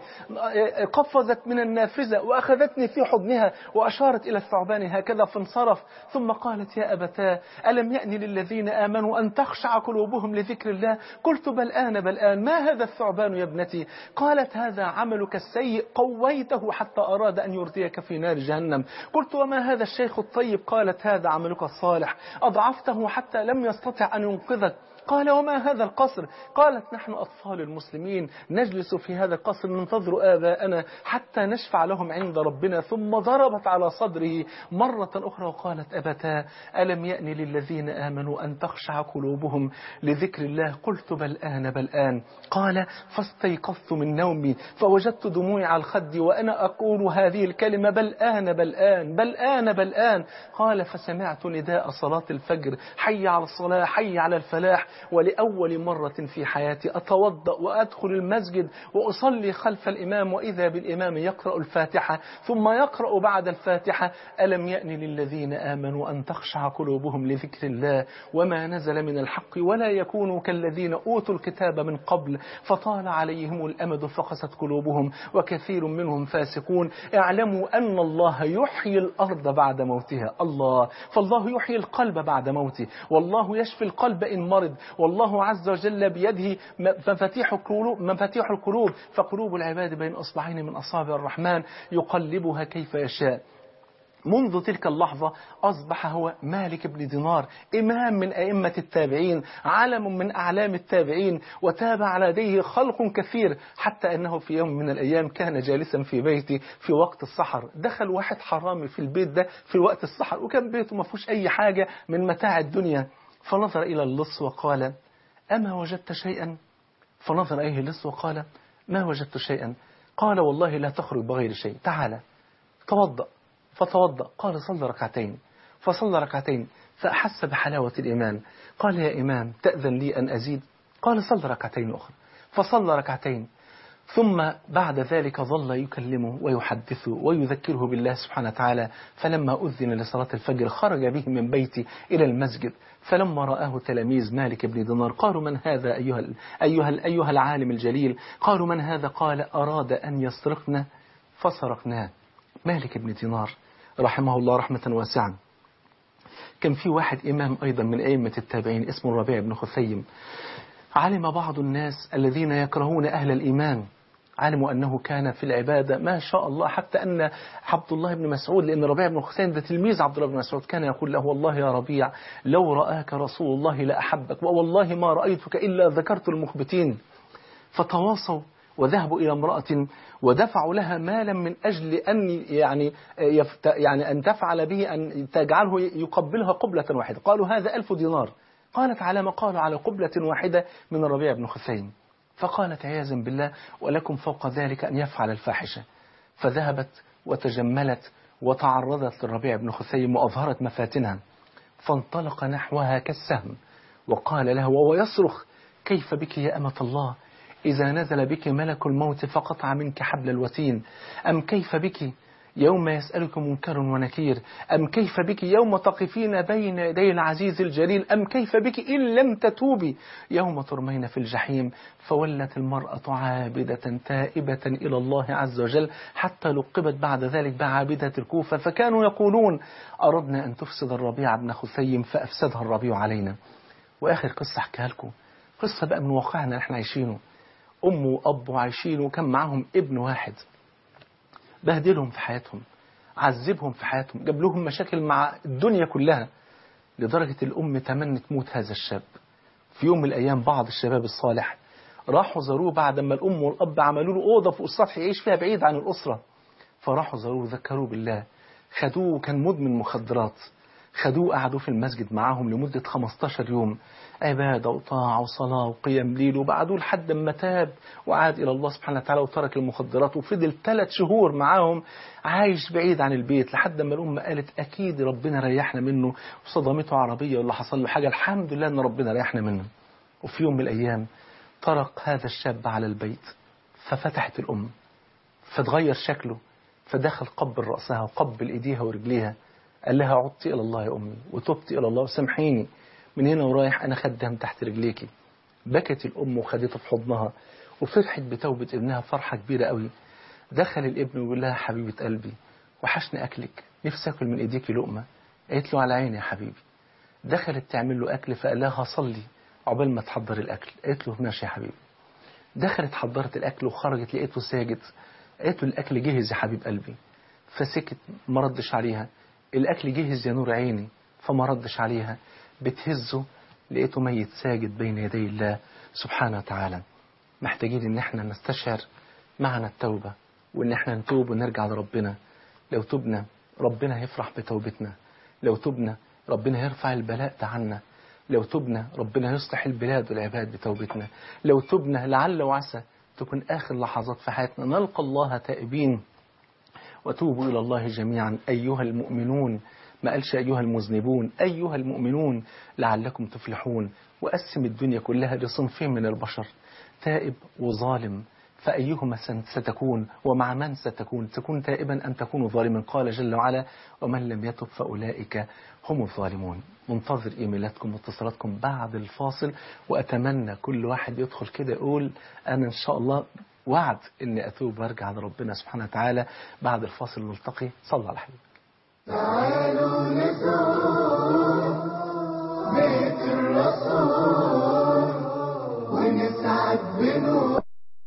قفزت من النافذة وأخذتني في حضنها وأشارت إلى الثعبان هكذا فانصرف ثم قالت يا أبتاه ألم يأني للذين آمنوا أن تخشع قلوبهم لذكر الله قلت بل آن بل آن ما هذا الثعبان يا ابنتي قالت هذا عملك السيء قويته حتى أراد أن يرضيك في نار جهنم قلت وما هذا الشيخ الطيب قالت هذا عملك الصالح أضعفته حتى لم يستطع أن ينقذك قال وما هذا القصر قالت نحن أطفال المسلمين نجلس في هذا القصر ننتظر آباءنا حتى نشفع لهم عند ربنا ثم ضربت على صدره مرة أخرى وقالت أبتا ألم يأن للذين آمنوا أن تخشع قلوبهم لذكر الله قلت بل آن بل آن قال فاستيقظت من نومي فوجدت دموعي على الخد وأنا أقول هذه الكلمة بل آن بل آن بل آن بل آن قال فسمعت نداء صلاة الفجر حي على الصلاة حي على الفلاح ولأول مرة في حياتي أتوضأ وأدخل المسجد وأصلي خلف الإمام وإذا بالإمام يقرأ الفاتحة ثم يقرأ بعد الفاتحة ألم يأن للذين آمنوا أن تخشع قلوبهم لذكر الله وما نزل من الحق ولا يكونوا كالذين أوتوا الكتاب من قبل فطال عليهم الأمد فقست قلوبهم وكثير منهم فاسقون اعلموا أن الله يحيي الأرض بعد موتها الله فالله يحيي القلب بعد موته والله يشفي القلب إن مرض والله عز وجل بيده مفاتيح القلوب, مفاتيح القلوب فقلوب العباد بين أصبعين من أصابع الرحمن يقلبها كيف يشاء منذ تلك اللحظة أصبح هو مالك بن دينار إمام من أئمة التابعين علم من أعلام التابعين وتابع على يديه خلق كثير حتى أنه في يوم من الأيام كان جالسا في بيته في وقت السحر دخل واحد حرامي في البيت ده في وقت السحر وكان بيته ما فيهوش أي حاجة من متاع الدنيا فنظر إلى اللص وقال أما وجدت شيئا فنظر إليه اللص وقال ما وجدت شيئا قال والله لا تخرج بغير شيء تعال توضأ فتوضأ قال صلى ركعتين فصلى ركعتين فأحس بحلاوة الإيمان قال يا إمام تأذن لي أن أزيد قال صلى ركعتين أخرى فصلى ركعتين ثم بعد ذلك ظل يكلمه ويحدثه ويذكره بالله سبحانه وتعالى فلما أذن لصلاة الفجر خرج به من بيتي إلى المسجد فلما رآه تلاميذ مالك بن دينار قالوا من هذا أيها, أيها, أيها العالم الجليل قالوا من هذا قال أراد أن يسرقنا فسرقناه مالك بن دينار رحمه الله رحمة واسعة كان في واحد إمام أيضا من أئمة التابعين اسمه الربيع بن خثيم علم بعض الناس الذين يكرهون أهل الإيمان علموا أنه كان في العبادة ما شاء الله حتى أن عبد الله بن مسعود لأن ربيع بن خثيم ده تلميذ عبد الله بن مسعود كان يقول له والله يا ربيع لو رآك رسول الله لأحبك ووالله ما رأيتك إلا ذكرت المخبتين فتواصوا وذهبوا إلى امرأة ودفعوا لها مالا من أجل أن يعني يفت يعني أن تفعل به أن تجعله يقبلها قبلة واحدة قالوا هذا ألف دينار قالت على ما قالوا على قبلة واحدة من الربيع بن خثيم فقالت عياذا بالله ولكم فوق ذلك أن يفعل الفاحشة فذهبت وتجملت وتعرضت للربيع بن خثيم وأظهرت مفاتنها فانطلق نحوها كالسهم وقال له وهو يصرخ كيف بك يا أمة الله إذا نزل بك ملك الموت فقطع منك حبل الوتين أم كيف بك يوم يسألك منكر ونكير أم كيف بك يوم تقفين بين يدي العزيز الجليل أم كيف بك إن لم تتوبي يوم ترمين في الجحيم فولت المرأة عابدة تائبة إلى الله عز وجل حتى لقبت بعد ذلك بعابدة الكوفة فكانوا يقولون أردنا أن تفسد الربيع بن خثيم فأفسدها الربيع علينا وآخر قصة أحكيها لكم قصة بقى من واقعنا اللي احنا عايشينه أم وأب وعايشين وكان معاهم ابن واحد بهدلهم في حياتهم عذبهم في حياتهم جاب لهم مشاكل مع الدنيا كلها لدرجة الأم تمنت موت هذا الشاب في يوم من الأيام بعض الشباب الصالح راحوا زاروه بعد ما الأم والأب عملوا له أوضة فوق السطح يعيش فيها بعيد عن الأسرة فراحوا زاروه ذكروه بالله خدوه كان مدمن مخدرات خدوه قعدوا في المسجد معاهم لمدة 15 يوم عبادة وطاعة وصلاة وقيام ليل وبعدوا لحد ما تاب وعاد إلى الله سبحانه وتعالى وترك المخدرات وفضل ثلاث شهور معاهم عايش بعيد عن البيت لحد ما الأم قالت أكيد ربنا ريحنا منه وصدمته عربية ولا حصل له حاجة الحمد لله أن ربنا ريحنا منه وفي يوم من الأيام طرق هذا الشاب على البيت ففتحت الأم فتغير شكله فدخل قبل رأسها وقبل إيديها ورجليها قال لها عدت إلى الله يا أمي وتبت إلى الله وسامحيني من هنا ورايح أنا خدام تحت رجليكي بكت الأم وخدته في حضنها وفرحت بتوبة ابنها فرحة كبيرة قوي دخل الابن ويقول لها حبيبة قلبي وحشني أكلك نفسي أكل من إيديكي لقمة قالت له على عيني يا حبيبي دخلت تعمل له أكل فقال لها صلي عقبال ما تحضر الأكل قالت له ماشي يا حبيبي دخلت حضرت الأكل وخرجت لقيته ساجد قالت له الأكل جهز يا حبيب قلبي فسكت ما ردش عليها الأكل جهز يا نور عيني فما ردش عليها بتهزه لقيته ميت ساجد بين يدي الله سبحانه وتعالى محتاجين ان احنا نستشعر معنى التوبة وان احنا نتوب ونرجع لربنا لو تبنا ربنا هيفرح بتوبتنا لو تبنا ربنا هيرفع البلاء ده عنا لو تبنا ربنا يصلح البلاد والعباد بتوبتنا لو تبنا لعل وعسى تكون آخر لحظات في حياتنا نلقى الله تائبين وتوبوا إلى الله جميعا أيها المؤمنون ما قالش أيها المذنبون أيها المؤمنون لعلكم تفلحون وقسم الدنيا كلها لصنفين من البشر تائب وظالم فأيهما ستكون ومع من ستكون تكون تائبا أم تكون ظالما قال جل وعلا ومن لم يتب فأولئك هم الظالمون منتظر إيميلاتكم واتصالاتكم بعد الفاصل وأتمنى كل واحد يدخل كده يقول أنا إن شاء الله وعد إني أتوب وأرجع لربنا سبحانه وتعالى بعد الفاصل نلتقي صلى على حبيبك تعالوا نزور بيت الرسول ونسعد بنور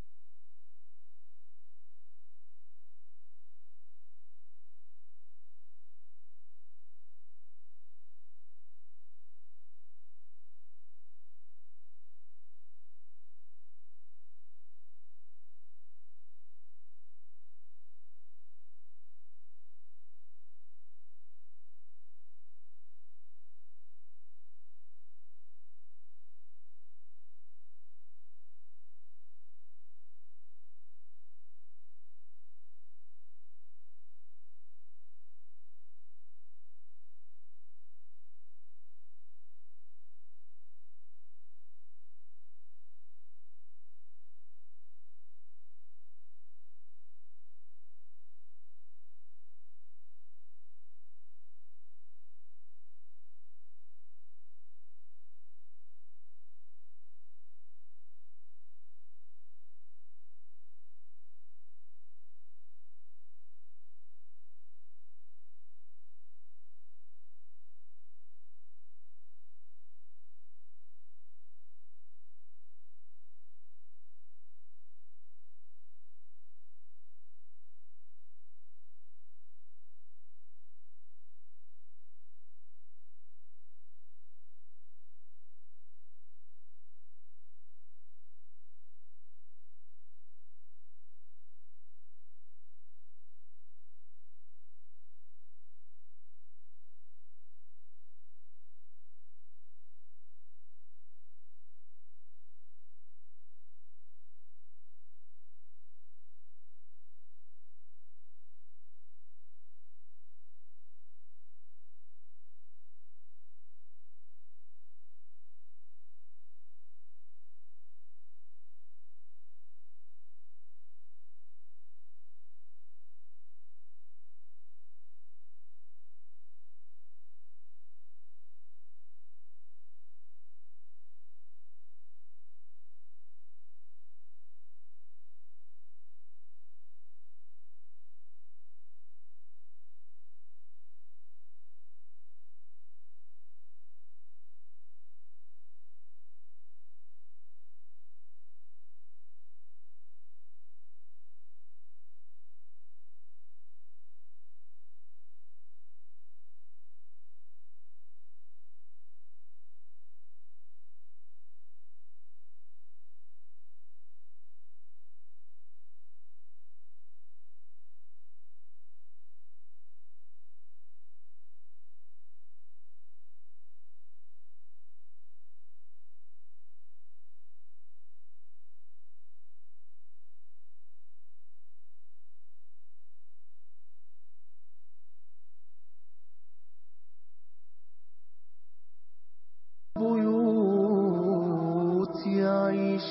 بيوت يعيش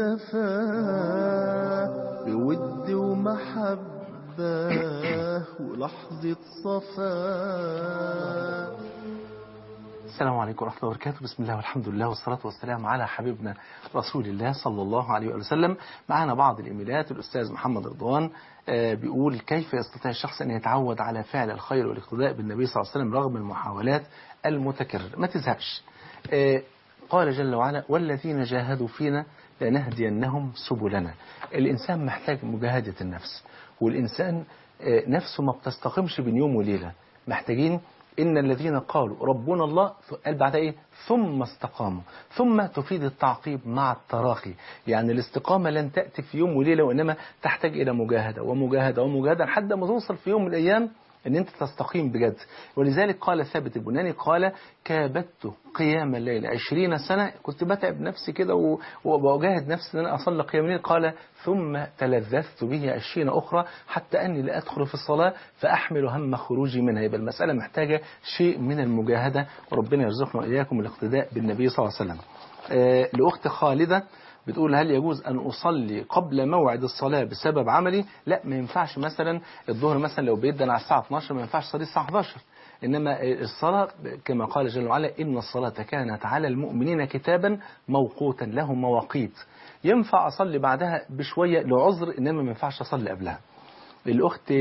الدفا بود ومحبة ولحظة صفا السلام عليكم ورحمة الله وبركاته بسم الله والحمد لله والصلاة والسلام على حبيبنا رسول الله صلى الله عليه وآله وسلم معنا بعض الإيميلات الأستاذ محمد رضوان آه، بيقول كيف يستطيع الشخص أن يتعود على فعل الخير والاقتداء بالنبي صلى الله عليه وسلم رغم المحاولات المتكررة ما تزهقش آه، قال جل وعلا والذين جاهدوا فينا لنهدينهم سبلنا الإنسان محتاج مجاهدة النفس والإنسان آه، نفسه ما بتستقمش بين يوم وليلة محتاجين إن الذين قالوا ربنا الله قال بعد إيه ثم استقاموا ثم تفيد التعقيب مع التراخي يعني الاستقامة لن تأتي في يوم وليلة وإنما تحتاج إلى مجاهدة ومجاهدة ومجاهدة لحد ما توصل في يوم من الأيام ان انت تستقيم بجد ولذلك قال ثابت البناني قال كابدت قيام الليل عشرين سنة كنت بتعب نفسي كده و- وبجاهد نفسي ان انا اصلي قيام الليل قال ثم تلذذت به عشرين اخرى حتى اني لا ادخل في الصلاة فاحمل هم خروجي منها يبقى المسألة محتاجة شيء من المجاهدة وربنا يرزقنا واياكم الاقتداء بالنبي صلى الله عليه وسلم آه، لاخت خالدة بتقول هل يجوز أن أصلي قبل موعد الصلاة بسبب عملي لا ما ينفعش مثلا الظهر مثلا لو بيدن على الساعة 12 ما ينفعش تصلي الساعة 11 إنما الصلاة كما قال جل وعلا إن الصلاة كانت على المؤمنين كتابا موقوتا له مواقيت ينفع أصلي بعدها بشوية لعذر إنما ما ينفعش أصلي قبلها الأخت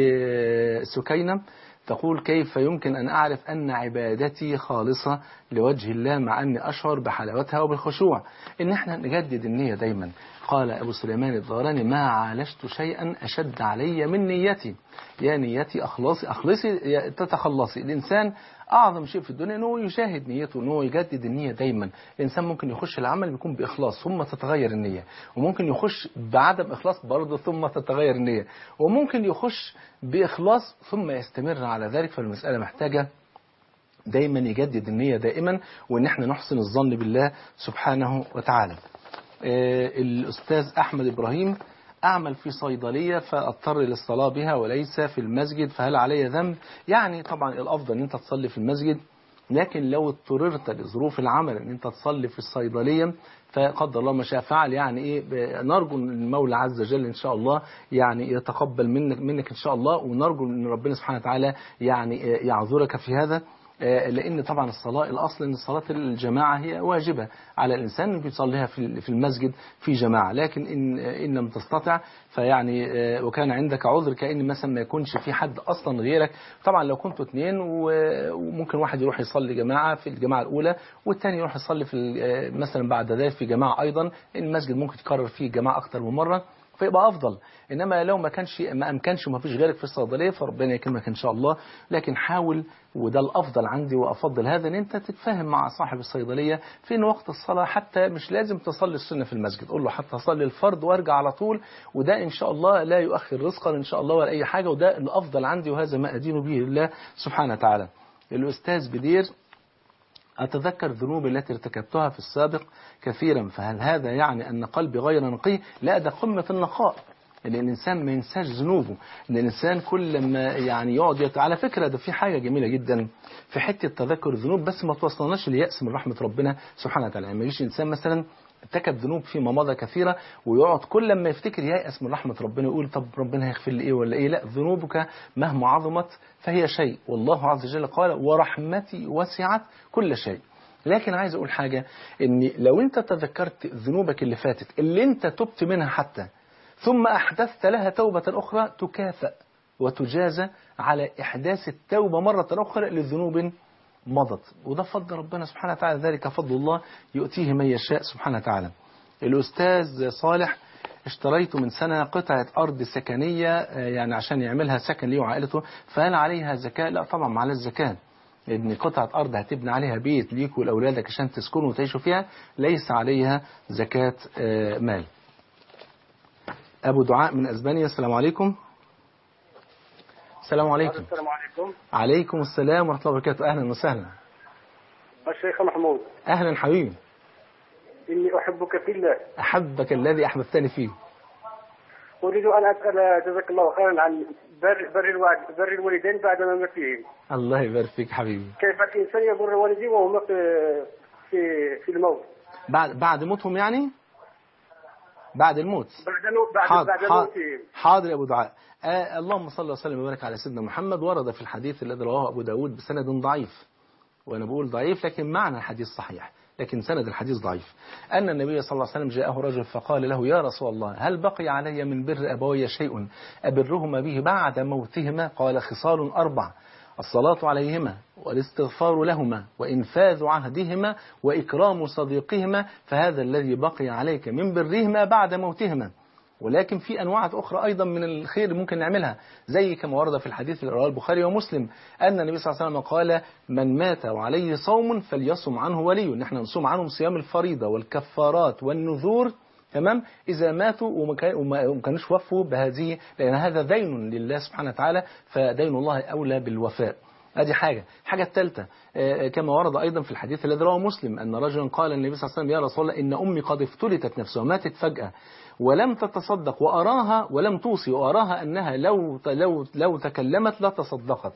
سكينة تقول كيف يمكن أن أعرف أن عبادتي خالصة لوجه الله مع أني أشعر بحلاوتها وبالخشوع إن احنا نجدد النية دايما قال أبو سليمان الداراني ما عالجت شيئا أشد علي من نيتي يا نيتي أخلصي أخلصي يا تتخلصي الإنسان أعظم شيء في الدنيا أنه يشاهد نيته أنه يجدد النية دايما الإنسان ممكن يخش العمل بيكون بإخلاص ثم تتغير النية وممكن يخش بعدم إخلاص برضه ثم تتغير النية وممكن يخش بإخلاص ثم يستمر على ذلك فالمسألة محتاجة دايما يجدد النية دائما وإن احنا نحسن الظن بالله سبحانه وتعالى آه، الأستاذ أحمد إبراهيم أعمل في صيدلية فأضطر للصلاة بها وليس في المسجد فهل علي ذنب؟ يعني طبعا الأفضل أن أنت تصلي في المسجد لكن لو اضطررت لظروف العمل أن أنت تصلي في الصيدلية فقدر الله ما شاء فعل يعني إيه ب- نرجو أن المولى عز وجل إن شاء الله يعني يتقبل منك منك إن شاء الله ونرجو أن ربنا سبحانه وتعالى يعني آه، يعذرك في هذا آه، لأن طبعا الصلاة الأصل أن صلاة الجماعة هي واجبة على الإنسان أنه يصليها في في المسجد في جماعة لكن إن إن لم تستطع فيعني آه، وكان عندك عذر كأن مثلا ما يكونش في حد أصلا غيرك طبعا لو كنتوا اثنين و- وممكن واحد يروح يصلي جماعة في الجماعة الأولى والثاني يروح يصلي في ال- آه، مثلا بعد ذلك في جماعة أيضا المسجد ممكن تكرر فيه جماعة أكثر من مرة فيبقى افضل انما لو ما كانش ما امكنش وما فيش غيرك في الصيدليه فربنا يكرمك ان شاء الله لكن حاول وده الافضل عندي وافضل هذا ان انت تتفاهم مع صاحب الصيدليه في ان وقت الصلاه حتى مش لازم تصلي السنه في المسجد قول له حتى اصلي الفرض وارجع على طول وده ان شاء الله لا يؤخر رزقا ان شاء الله ولا اي حاجه وده الافضل عندي وهذا ما ادين به لله سبحانه وتعالى الاستاذ بدير أتذكر الذنوب التي ارتكبتها في السابق كثيرا فهل هذا يعني أن قلبي غير نقي لا ده قمة النقاء ان الانسان ما ينساش ذنوبه ان الانسان كل ما يعني يقعد يت... على فكره ده في حاجه جميله جدا في حته تذكر الذنوب بس ما توصلناش ليأس من رحمه ربنا سبحانه وتعالى يعني ما يجيش انسان مثلا ارتكب ذنوب فيما مضى كثيرة ويقعد كل ما يفتكر ييأس من رحمة ربنا يقول طب ربنا هيغفر لي ايه ولا ايه لا ذنوبك مهما عظمت فهي شيء والله عز وجل قال ورحمتي وسعت كل شيء لكن عايز اقول حاجة ان لو انت تذكرت ذنوبك اللي فاتت اللي انت تبت منها حتى ثم أحدثت لها توبة أخرى تكافأ وتجازى على إحداث التوبة مرة أخرى لذنوب مضت وده فضل ربنا سبحانه وتعالى ذلك فضل الله يؤتيه من يشاء سبحانه وتعالى الأستاذ صالح اشتريت من سنة قطعة أرض سكنية آه، يعني عشان يعملها سكن ليه وعائلته فهل عليها زكاة؟ لا طبعا ما عليها الزكاة ان قطعة أرض هتبني عليها بيت ليك ولأولادك عشان تسكنوا وتعيشوا فيها ليس عليها زكاة آه، مال أبو دعاء من أسبانيا السلام عليكم السلام عليكم السلام عليكم عليكم السلام ورحمة الله وبركاته أهلا وسهلا الشيخ محمود أهلا حبيبي إني أحبك في الله أحبك الذي أحببتني فيه أريد أن أسأل جزاك الله خيرا عن بر, بر, الوالد بر الوالدين بعد مماتهم الله يبارك فيك حبيبي كيف الإنسان يبر والديه وهما في في في الموت بعد بعد موتهم يعني بعد الموت بعد نو- بعد حاضر بعد حاضر, موتهم حاضر يا أبو دعاء آه اللهم صل وسلم وبارك على سيدنا محمد ورد في الحديث الذي رواه أبو داود بسند ضعيف وأنا بقول ضعيف لكن معنى الحديث صحيح لكن سند الحديث ضعيف أن النبي صلى الله عليه وسلم جاءه رجل فقال له يا رسول الله هل بقي علي من بر أبوي شيء أبرهما به بعد موتهما قال خصال أربع الصلاة عليهما والاستغفار لهما وإنفاذ عهدهما وإكرام صديقهما فهذا الذي بقي عليك من برهما بعد موتهما ولكن في أنواع أخرى أيضا من الخير ممكن نعملها زي كما ورد في الحديث اللي رواه البخاري ومسلم أن النبي صلى الله عليه وسلم قال من مات وعليه صوم فليصم عنه ولي نحن نصوم عنهم صيام الفريضة والكفارات والنذور تمام إذا ماتوا وما كان- وما كانوش وفوا بهذه لأن هذا دين لله سبحانه وتعالى فدين الله أولى بالوفاء ادي حاجة الحاجة الثالثة آه، كما ورد أيضا في الحديث الذي رواه مسلم أن رجلا قال النبي صلى الله عليه وسلم يا رسول الله إن أمي قد افتلتت نفسها وماتت فجأة ولم تتصدق وأراها ولم توصي وأراها أنها لو لو لو تكلمت لتصدقت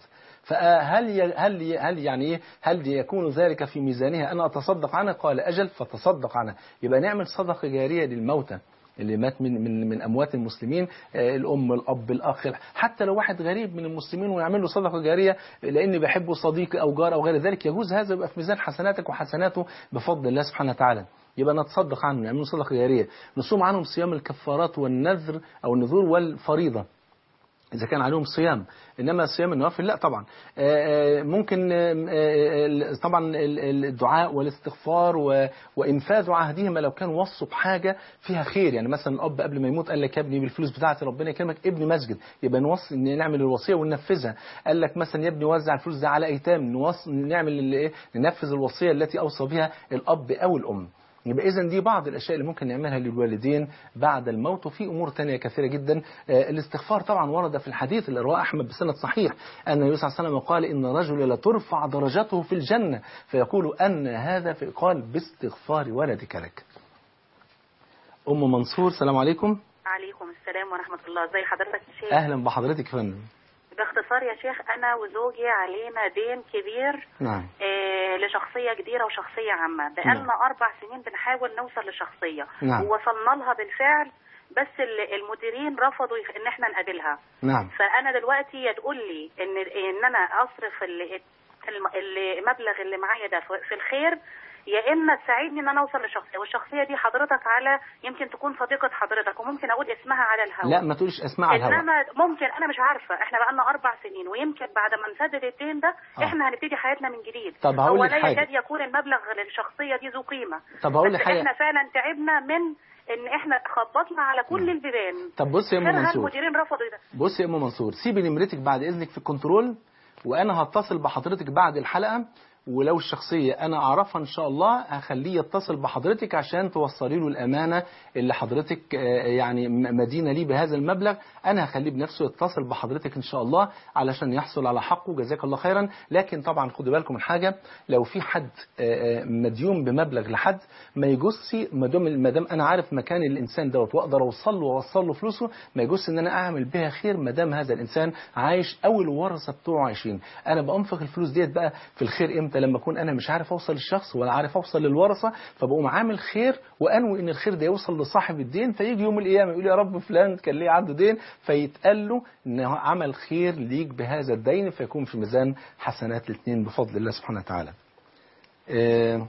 فهل ي- هل ي- هل يعني إيه؟ هل يكون ذلك في ميزانها أنا أتصدق عنها قال أجل فتصدق عنها يبقى نعمل صدقة جارية للموتى اللي مات من من من اموات المسلمين آه، الام الاب الاخ حتى لو واحد غريب من المسلمين ويعمل له صدقه جاريه لان بيحبه صديق او جار او غير ذلك يجوز هذا يبقى في ميزان حسناتك وحسناته بفضل الله سبحانه وتعالى يبقى نتصدق عنه نعمل صدقه جاريه نصوم عنهم صيام الكفارات والنذر او النذور والفريضه إذا كان عليهم صيام إنما صيام النوافل لا طبعا آه، آه، ممكن آه، آه، طبعا ال- ال- الدعاء والاستغفار و- وإنفاذ عهدهما لو كان وصوا بحاجة فيها خير يعني مثلا الأب قبل ما يموت قال لك يا ابني بالفلوس بتاعتي ربنا يكرمك ابني مسجد يبقى نوصي إن نعمل الوصية وننفذها قال لك مثلا يا ابني وزع الفلوس دي على أيتام نوص نعمل اللي إيه ننفذ الوصية التي أوصى بها الأب أو الأم يبقى إذا دي بعض الأشياء اللي ممكن نعملها للوالدين بعد الموت وفي أمور تانية كثيرة جدا آه، الاستغفار طبعا ورد في الحديث اللي رواه أحمد بسند صحيح أن النبي صلى الله عليه وسلم قال إن الرجل لترفع درجته في الجنة فيقول أن هذا في قال باستغفار ولدك لك أم منصور السلام عليكم عليكم السلام ورحمة الله ازي حضرتك يا شيخ أهلا بحضرتك يا فندم باختصار يا شيخ أنا وزوجي علينا دين كبير نعم آه لشخصية كبيرة وشخصية عامة بقالنا أربع سنين بنحاول نوصل لشخصية نعم. ووصلنا لها بالفعل بس ال- المديرين رفضوا يخ- ان احنا نقابلها نعم فانا دلوقتي يا تقول لي ان ان انا اصرف ال- الم- المبلغ اللي معايا ده في- في الخير يا اما تساعدني ان انا اوصل لشخصيه والشخصيه دي حضرتك على يمكن تكون صديقه حضرتك وممكن اقول اسمها على الهواء لا ما تقولش أسماء على الهواء انما ممكن انا مش عارفه احنا بقالنا اربع سنين ويمكن بعد ما نسدد الدين ده آه. احنا هنبتدي حياتنا من جديد طب هقول هو لك لا حاجة. يكاد يكون المبلغ للشخصيه دي ذو قيمه طب هقول بس لك حاجة احنا فعلا تعبنا من ان احنا خبطنا على كل البيبان طب بص يا أم غيرها منصور المديرين رفضوا ده بص يا ام منصور سيبي نمرتك بعد اذنك في الكنترول وانا هتصل بحضرتك بعد الحلقه ولو الشخصية أنا أعرفها إن شاء الله هخليه يتصل بحضرتك عشان توصلي له الأمانة اللي حضرتك آه، يعني م- مدينة ليه بهذا المبلغ أنا هخليه بنفسه يتصل بحضرتك إن شاء الله علشان يحصل على حقه جزاك الله خيرا لكن طبعا خدوا بالكم من حاجة لو في حد آه، آه، مديون بمبلغ لحد ما يجوزش ما دام ما دام أنا عارف مكان الإنسان دوت وأقدر أوصل له وأوصل له فلوسه ما يجوزش إن أنا أعمل بها خير ما دام هذا الإنسان عايش أو الورثة بتوعه عايشين أنا بأنفق الفلوس ديت بقى في الخير إمتى لما أكون أنا مش عارف أوصل للشخص ولا عارف أوصل للورثة فبقوم عامل خير وأنوي إن الخير ده يوصل لصاحب الدين فيجي يوم القيامة يقول يا رب فلان كان ليه عنده دين فيتقال له إنه عمل خير ليك بهذا الدين فيكون في ميزان حسنات الاثنين بفضل الله سبحانه وتعالى. آه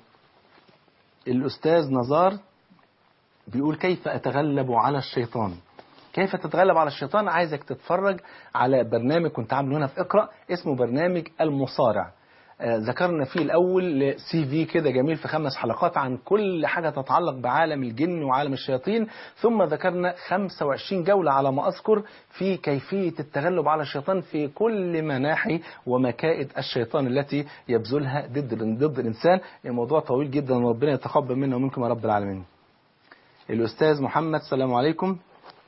الأستاذ نزار بيقول كيف أتغلب على الشيطان كيف تتغلب على الشيطان عايزك تتفرج على برنامج كنت عامله هنا في اقرأ اسمه برنامج المصارع آه، ذكرنا فيه الأول سي في كده جميل في خمس حلقات عن كل حاجة تتعلق بعالم الجن وعالم الشياطين ثم ذكرنا 25 جولة على ما أذكر في كيفية التغلب على الشيطان في كل مناحي ومكائد الشيطان التي يبذلها ضد ضد الإنسان الموضوع طويل جدا وربنا يتقبل منا ومنكم يا رب العالمين الأستاذ محمد السلام عليكم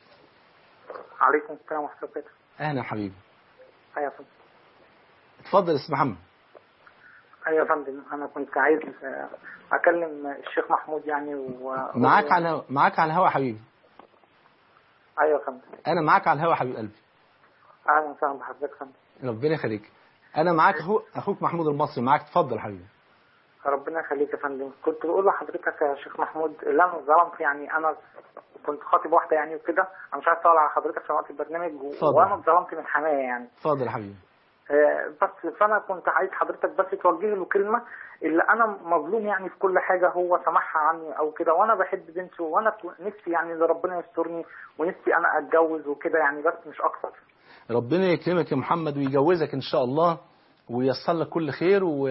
عليكم السلام ورحمة الله وبركاته أهلا حبيبي أيوة يا فندم اتفضل يا أستاذ محمد أيوة يا فندم أنا كنت عايز آه، أكلم الشيخ محمود يعني و... معاك على الهوا معاك على الهوا يا حبيبي أيوة يا فندم أنا معاك على الهوا يا حبيب قلبي أهلا وسهلا بحضرتك يا فندم ربنا يخليك أنا معاك أخو أخوك محمود المصري معاك اتفضل يا حبيبي ربنا يخليك يا فندم كنت بقول لحضرتك يا شيخ محمود اللي أنا ظلمت يعني أنا كنت خاطب واحدة يعني وكده أنا مش عايز أطول على حضرتك في وقت البرنامج و... اتفضل. وأنا اتظلمت من حماية يعني اتفضل يا حبيبي آه، بس فانا كنت عايز حضرتك بس توجه له كلمه اللي انا مظلوم يعني في كل حاجه هو سمعها عني او كده وانا بحب بنته وانا ك- نفسي يعني ان ربنا يسترني ونفسي انا اتجوز وكده يعني بس مش اكتر ربنا يكرمك يا محمد ويجوزك ان شاء الله وييسر لك كل خير و...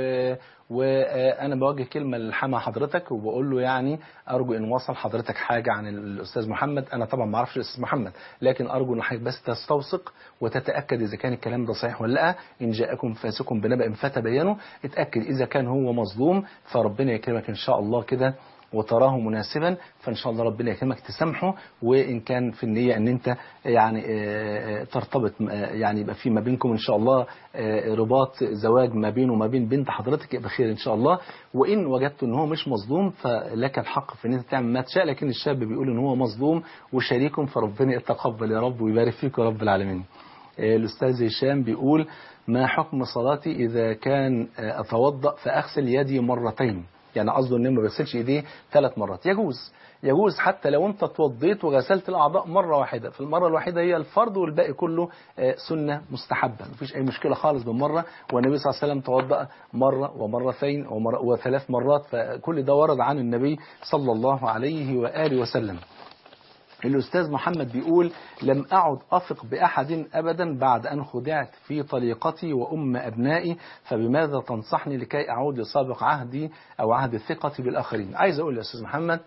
وانا بوجه كلمه لحما حضرتك وبقول له يعني ارجو ان وصل حضرتك حاجه عن الاستاذ محمد انا طبعا ما اعرفش الاستاذ محمد لكن ارجو ان حضرتك بس تستوثق وتتاكد اذا كان الكلام ده صحيح ولا لا ان جاءكم فاسق بنبأ فتبينوا اتاكد اذا كان هو مظلوم فربنا يكرمك ان شاء الله كده وتراه مناسبا فان شاء الله ربنا يكرمك تسامحه وان كان في النيه ان انت يعني آه، آه، ترتبط آه، يعني يبقى في ما بينكم ان شاء الله آه، رباط زواج ما بينه وما بين بنت حضرتك يبقى خير ان شاء الله وان وجدت ان هو مش مظلوم فلك الحق في ان انت تعمل ما تشاء لكن الشاب بيقول ان هو مظلوم وشريكم فربنا يتقبل يا رب ويبارك فيك يا رب العالمين آه، الأستاذ هشام بيقول ما حكم صلاتي إذا كان آه، أتوضأ فأغسل يدي مرتين يعني قصده إنه ما بيغسلش إيديه ثلاث مرات يجوز يجوز حتى لو أنت اتوضيت وغسلت الأعضاء مرة واحدة فالمرة الواحدة هي الفرض والباقي كله آه، سنة مستحبة مفيش أي مشكلة خالص بالمرة والنبي صلى الله عليه وسلم توضأ مرة ومرتين ومر- وثلاث مرات فكل ده ورد عن النبي صلى الله عليه وآله وسلم الأستاذ محمد بيقول لم أعد أثق بأحد أبدا بعد أن خدعت في طليقتي وأم أبنائي فبماذا تنصحني لكي أعود لسابق عهدي أو عهد الثقة بالآخرين عايز أقول يا أستاذ محمد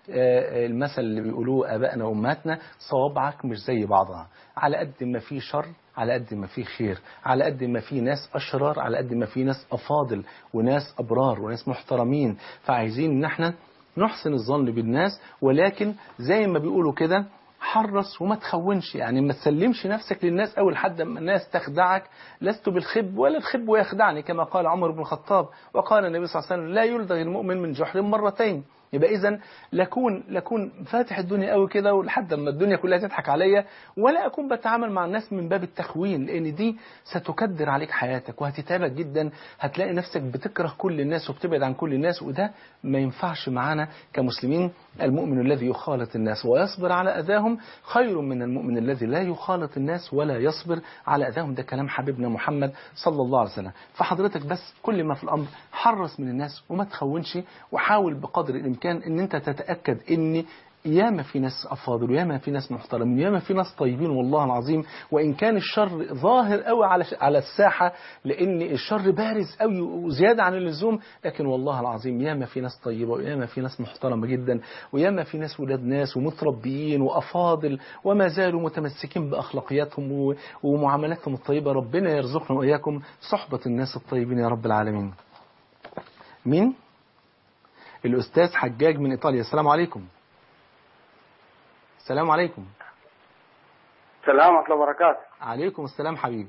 آه، المثل اللي بيقولوه آبائنا وأمهاتنا صوابعك مش زي بعضها على قد ما في شر على قد ما في خير على قد ما في ناس أشرار على قد ما في ناس أفاضل وناس أبرار وناس محترمين فعايزين إن احنا نحسن الظن بالناس ولكن زي ما بيقولوا كده حرص وما تخونش يعني ما تسلمش نفسك للناس أول لحد ما الناس تخدعك لست بالخب ولا الخب يخدعني كما قال عمر بن الخطاب وقال النبي صلى الله عليه وسلم لا يلدغ المؤمن من جحر مرتين يبقى اذا لكون لكون فاتح الدنيا قوي كده ولحد ما الدنيا كلها تضحك عليا ولا اكون بتعامل مع الناس من باب التخوين لان دي ستكدر عليك حياتك وهتتعبك جدا هتلاقي نفسك بتكره كل الناس وبتبعد عن كل الناس وده ما ينفعش معانا كمسلمين المؤمن الذي يخالط الناس ويصبر على اذاهم خير من المؤمن الذي لا يخالط الناس ولا يصبر على اذاهم ده كلام حبيبنا محمد صلى الله عليه وسلم فحضرتك بس كل ما في الامر حرص من الناس وما تخونش وحاول بقدر الامكان ان انت تتاكد ان ياما في ناس افاضل وياما في ناس محترمين وياما في ناس طيبين والله العظيم وان كان الشر ظاهر قوي على على الساحه لان الشر بارز قوي وزياده عن اللزوم لكن والله العظيم ياما في ناس طيبه وياما في ناس محترمه جدا وياما في ناس ولاد ناس ومتربيين وافاضل وما زالوا متمسكين باخلاقياتهم و- ومعاملاتهم الطيبه ربنا يرزقنا واياكم صحبه الناس الطيبين يا رب العالمين. مين؟ الاستاذ حجاج من ايطاليا السلام عليكم. السلام عليكم السلام ورحمة الله وبركاته عليكم السلام حبيبي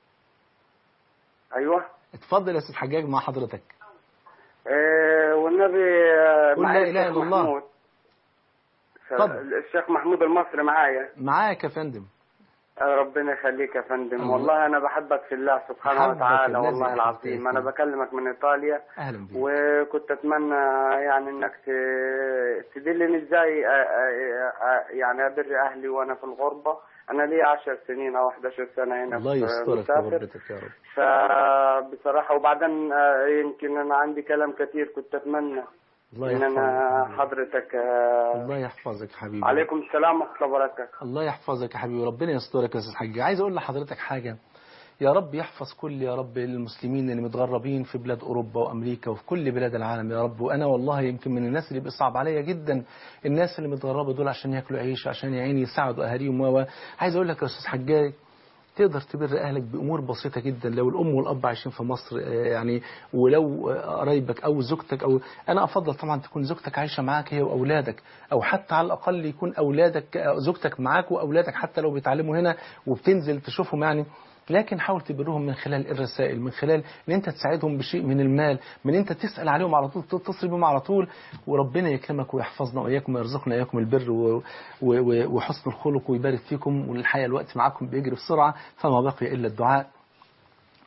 أيوه اتفضل يا استاذ حجاج مع حضرتك إيه والنبي آه، قل معايا لا إله الشيخ إلا الله. محمود. اتفضل. الشيخ محمود المصري معايا معاك يا فندم آه، ربنا يخليك يا فندم الله. والله أنا بحبك في الله سبحانه حبك وتعالى الذي والله أحببت العظيم أنا فيه. بكلمك من إيطاليا اهلا بيك وكنت أتمنى يعني إنك ت- تدلني إزاي آه، آه، آه، يعني أبر أهلي وأنا في الغربة أنا لي 10 سنين أو 11 سنة هنا الله في يسترك مسافر. وغربتك يا رب فبصراحة وبعدين آه، يمكن أنا عندي كلام كتير كنت أتمنى الله إن أنا يحفظك حضرتك آه، الله يحفظك حبيبي عليكم السلام ورحمة الله وبركاته الله يحفظك يا حبيبي ربنا يسترك يا استاذ حجاج عايز اقول لحضرتك حاجه يا رب يحفظ كل يا رب المسلمين اللي متغربين في بلاد اوروبا وامريكا وفي كل بلاد العالم يا رب وانا والله يمكن من الناس اللي بيصعب عليا جدا الناس اللي متغربه دول عشان ياكلوا عيش عشان يا عيني يساعدوا اهاليهم و عايز اقول لك يا استاذ حجاج تقدر تبر اهلك بامور بسيطه جدا لو الام والاب عايشين في مصر آه، يعني ولو آه، قرايبك او زوجتك او انا افضل طبعا تكون زوجتك عايشه معاك هي واولادك او حتى على الاقل يكون اولادك آه، زوجتك معاك واولادك حتى لو بيتعلموا هنا وبتنزل تشوفهم يعني لكن حاول تبرهم من خلال الرسائل من خلال ان انت تساعدهم بشيء من المال من انت تسال عليهم على طول تتصل بهم على طول وربنا يكرمك ويحفظنا واياكم ويرزقنا اياكم البر و... و... و... وحسن الخلق ويبارك فيكم والحقيقه الوقت معاكم بيجري بسرعه فما بقي الا الدعاء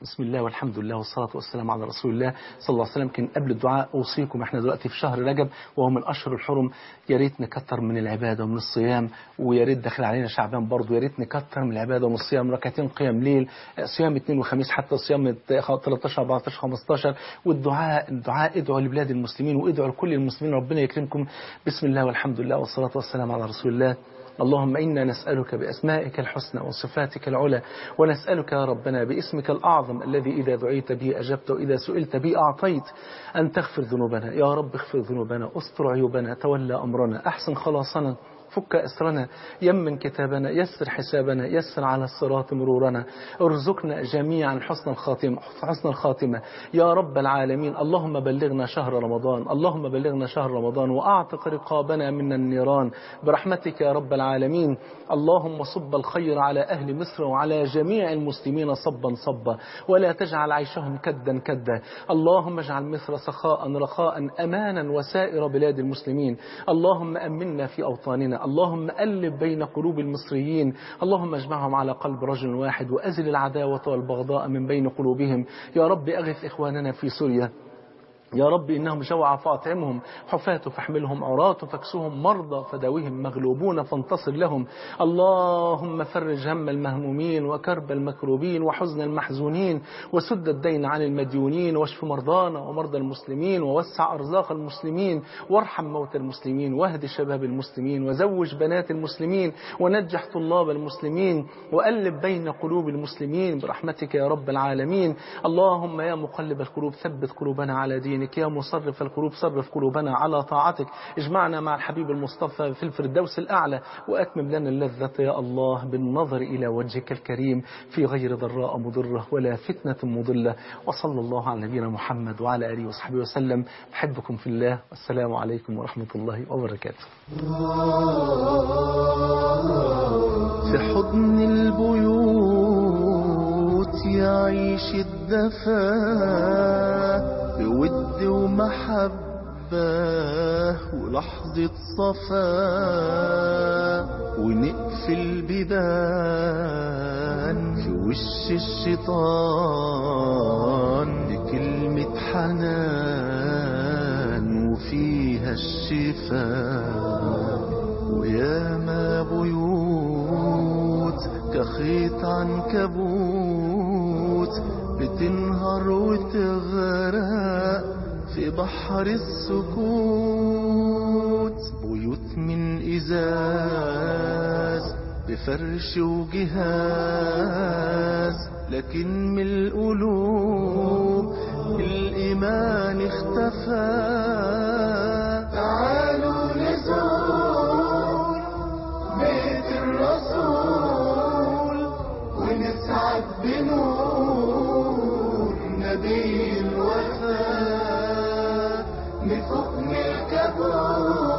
بسم الله والحمد لله والصلاة والسلام على رسول الله صلى الله عليه وسلم كان قبل الدعاء أوصيكم احنا دلوقتي في شهر رجب وهو من أشهر الحرم يا ريت نكتر من العبادة ومن الصيام ويا ريت داخل علينا شعبان برضه يا ريت نكتر من العبادة ومن الصيام ركعتين قيام ليل صيام اثنين وخميس حتى صيام 13 14 15 والدعاء الدعاء ادعوا لبلاد المسلمين وادعوا لكل المسلمين ربنا يكرمكم بسم الله والحمد لله والصلاة والسلام على رسول الله اللهم إنا نسألك بأسمائك الحسنى وصفاتك العلى ونسألك يا ربنا باسمك الأعظم الذي إذا دعيت به أجبت وإذا سئلت به أعطيت أن تغفر ذنوبنا يا رب اغفر ذنوبنا استر عيوبنا تولى أمرنا أحسن خلاصنا فك أسرنا يمن كتابنا يسر حسابنا يسر على الصراط مرورنا ارزقنا جميعا حسن الخاتمة حسن الخاتمة يا رب العالمين اللهم بلغنا شهر رمضان اللهم بلغنا شهر رمضان وأعتق رقابنا من النيران برحمتك يا رب العالمين اللهم صب الخير على أهل مصر وعلى جميع المسلمين صبا صبا ولا تجعل عيشهم كدا كدا اللهم اجعل مصر سخاء رخاء أمانا وسائر بلاد المسلمين اللهم أمنا في أوطاننا اللهم ألف بين قلوب المصريين اللهم اجمعهم على قلب رجل واحد وأزل العداوة والبغضاء من بين قلوبهم يا رب أغث إخواننا في سوريا يا رب إنهم جوع فأطعمهم حفاة فاحملهم عراة فاكسهم مرضى فداوهم مغلوبون فانتصر لهم اللهم فرج هم المهمومين وكرب المكروبين وحزن المحزونين وسد الدين عن المديونين واشف مرضانا ومرضى المسلمين ووسع أرزاق المسلمين وارحم موتى المسلمين واهد شباب المسلمين وزوج بنات المسلمين ونجح طلاب المسلمين وألف بين قلوب المسلمين برحمتك يا رب العالمين اللهم يا مقلب القلوب ثبت قلوبنا على دينك يا مصرف القلوب صرف قلوبنا على طاعتك اجمعنا مع الحبيب المصطفى في الفردوس الأعلى وأتمم لنا اللذة يا الله بالنظر إلى وجهك الكريم في غير ضراء مضرة ولا فتنة مضلة وصلى الله على نبينا محمد وعلى آله وصحبه وسلم أحبكم في الله والسلام عليكم ورحمة الله وبركاته في حضن البيوت يعيش الدفا بود ومحبة ولحظة صفا ونقفل بيبان في وش الشيطان بكلمة حنان وفيها الشفاء وياما بيوت كخيط عنكبوت بتنهار وتغرق في بحر السكوت بيوت من إزاز بفرش وجهاز لكن من القلوب الإيمان اختفى تعالوا نزور بيت الرسول ونسعد بنور نبي الوفاء نفوق من الكبور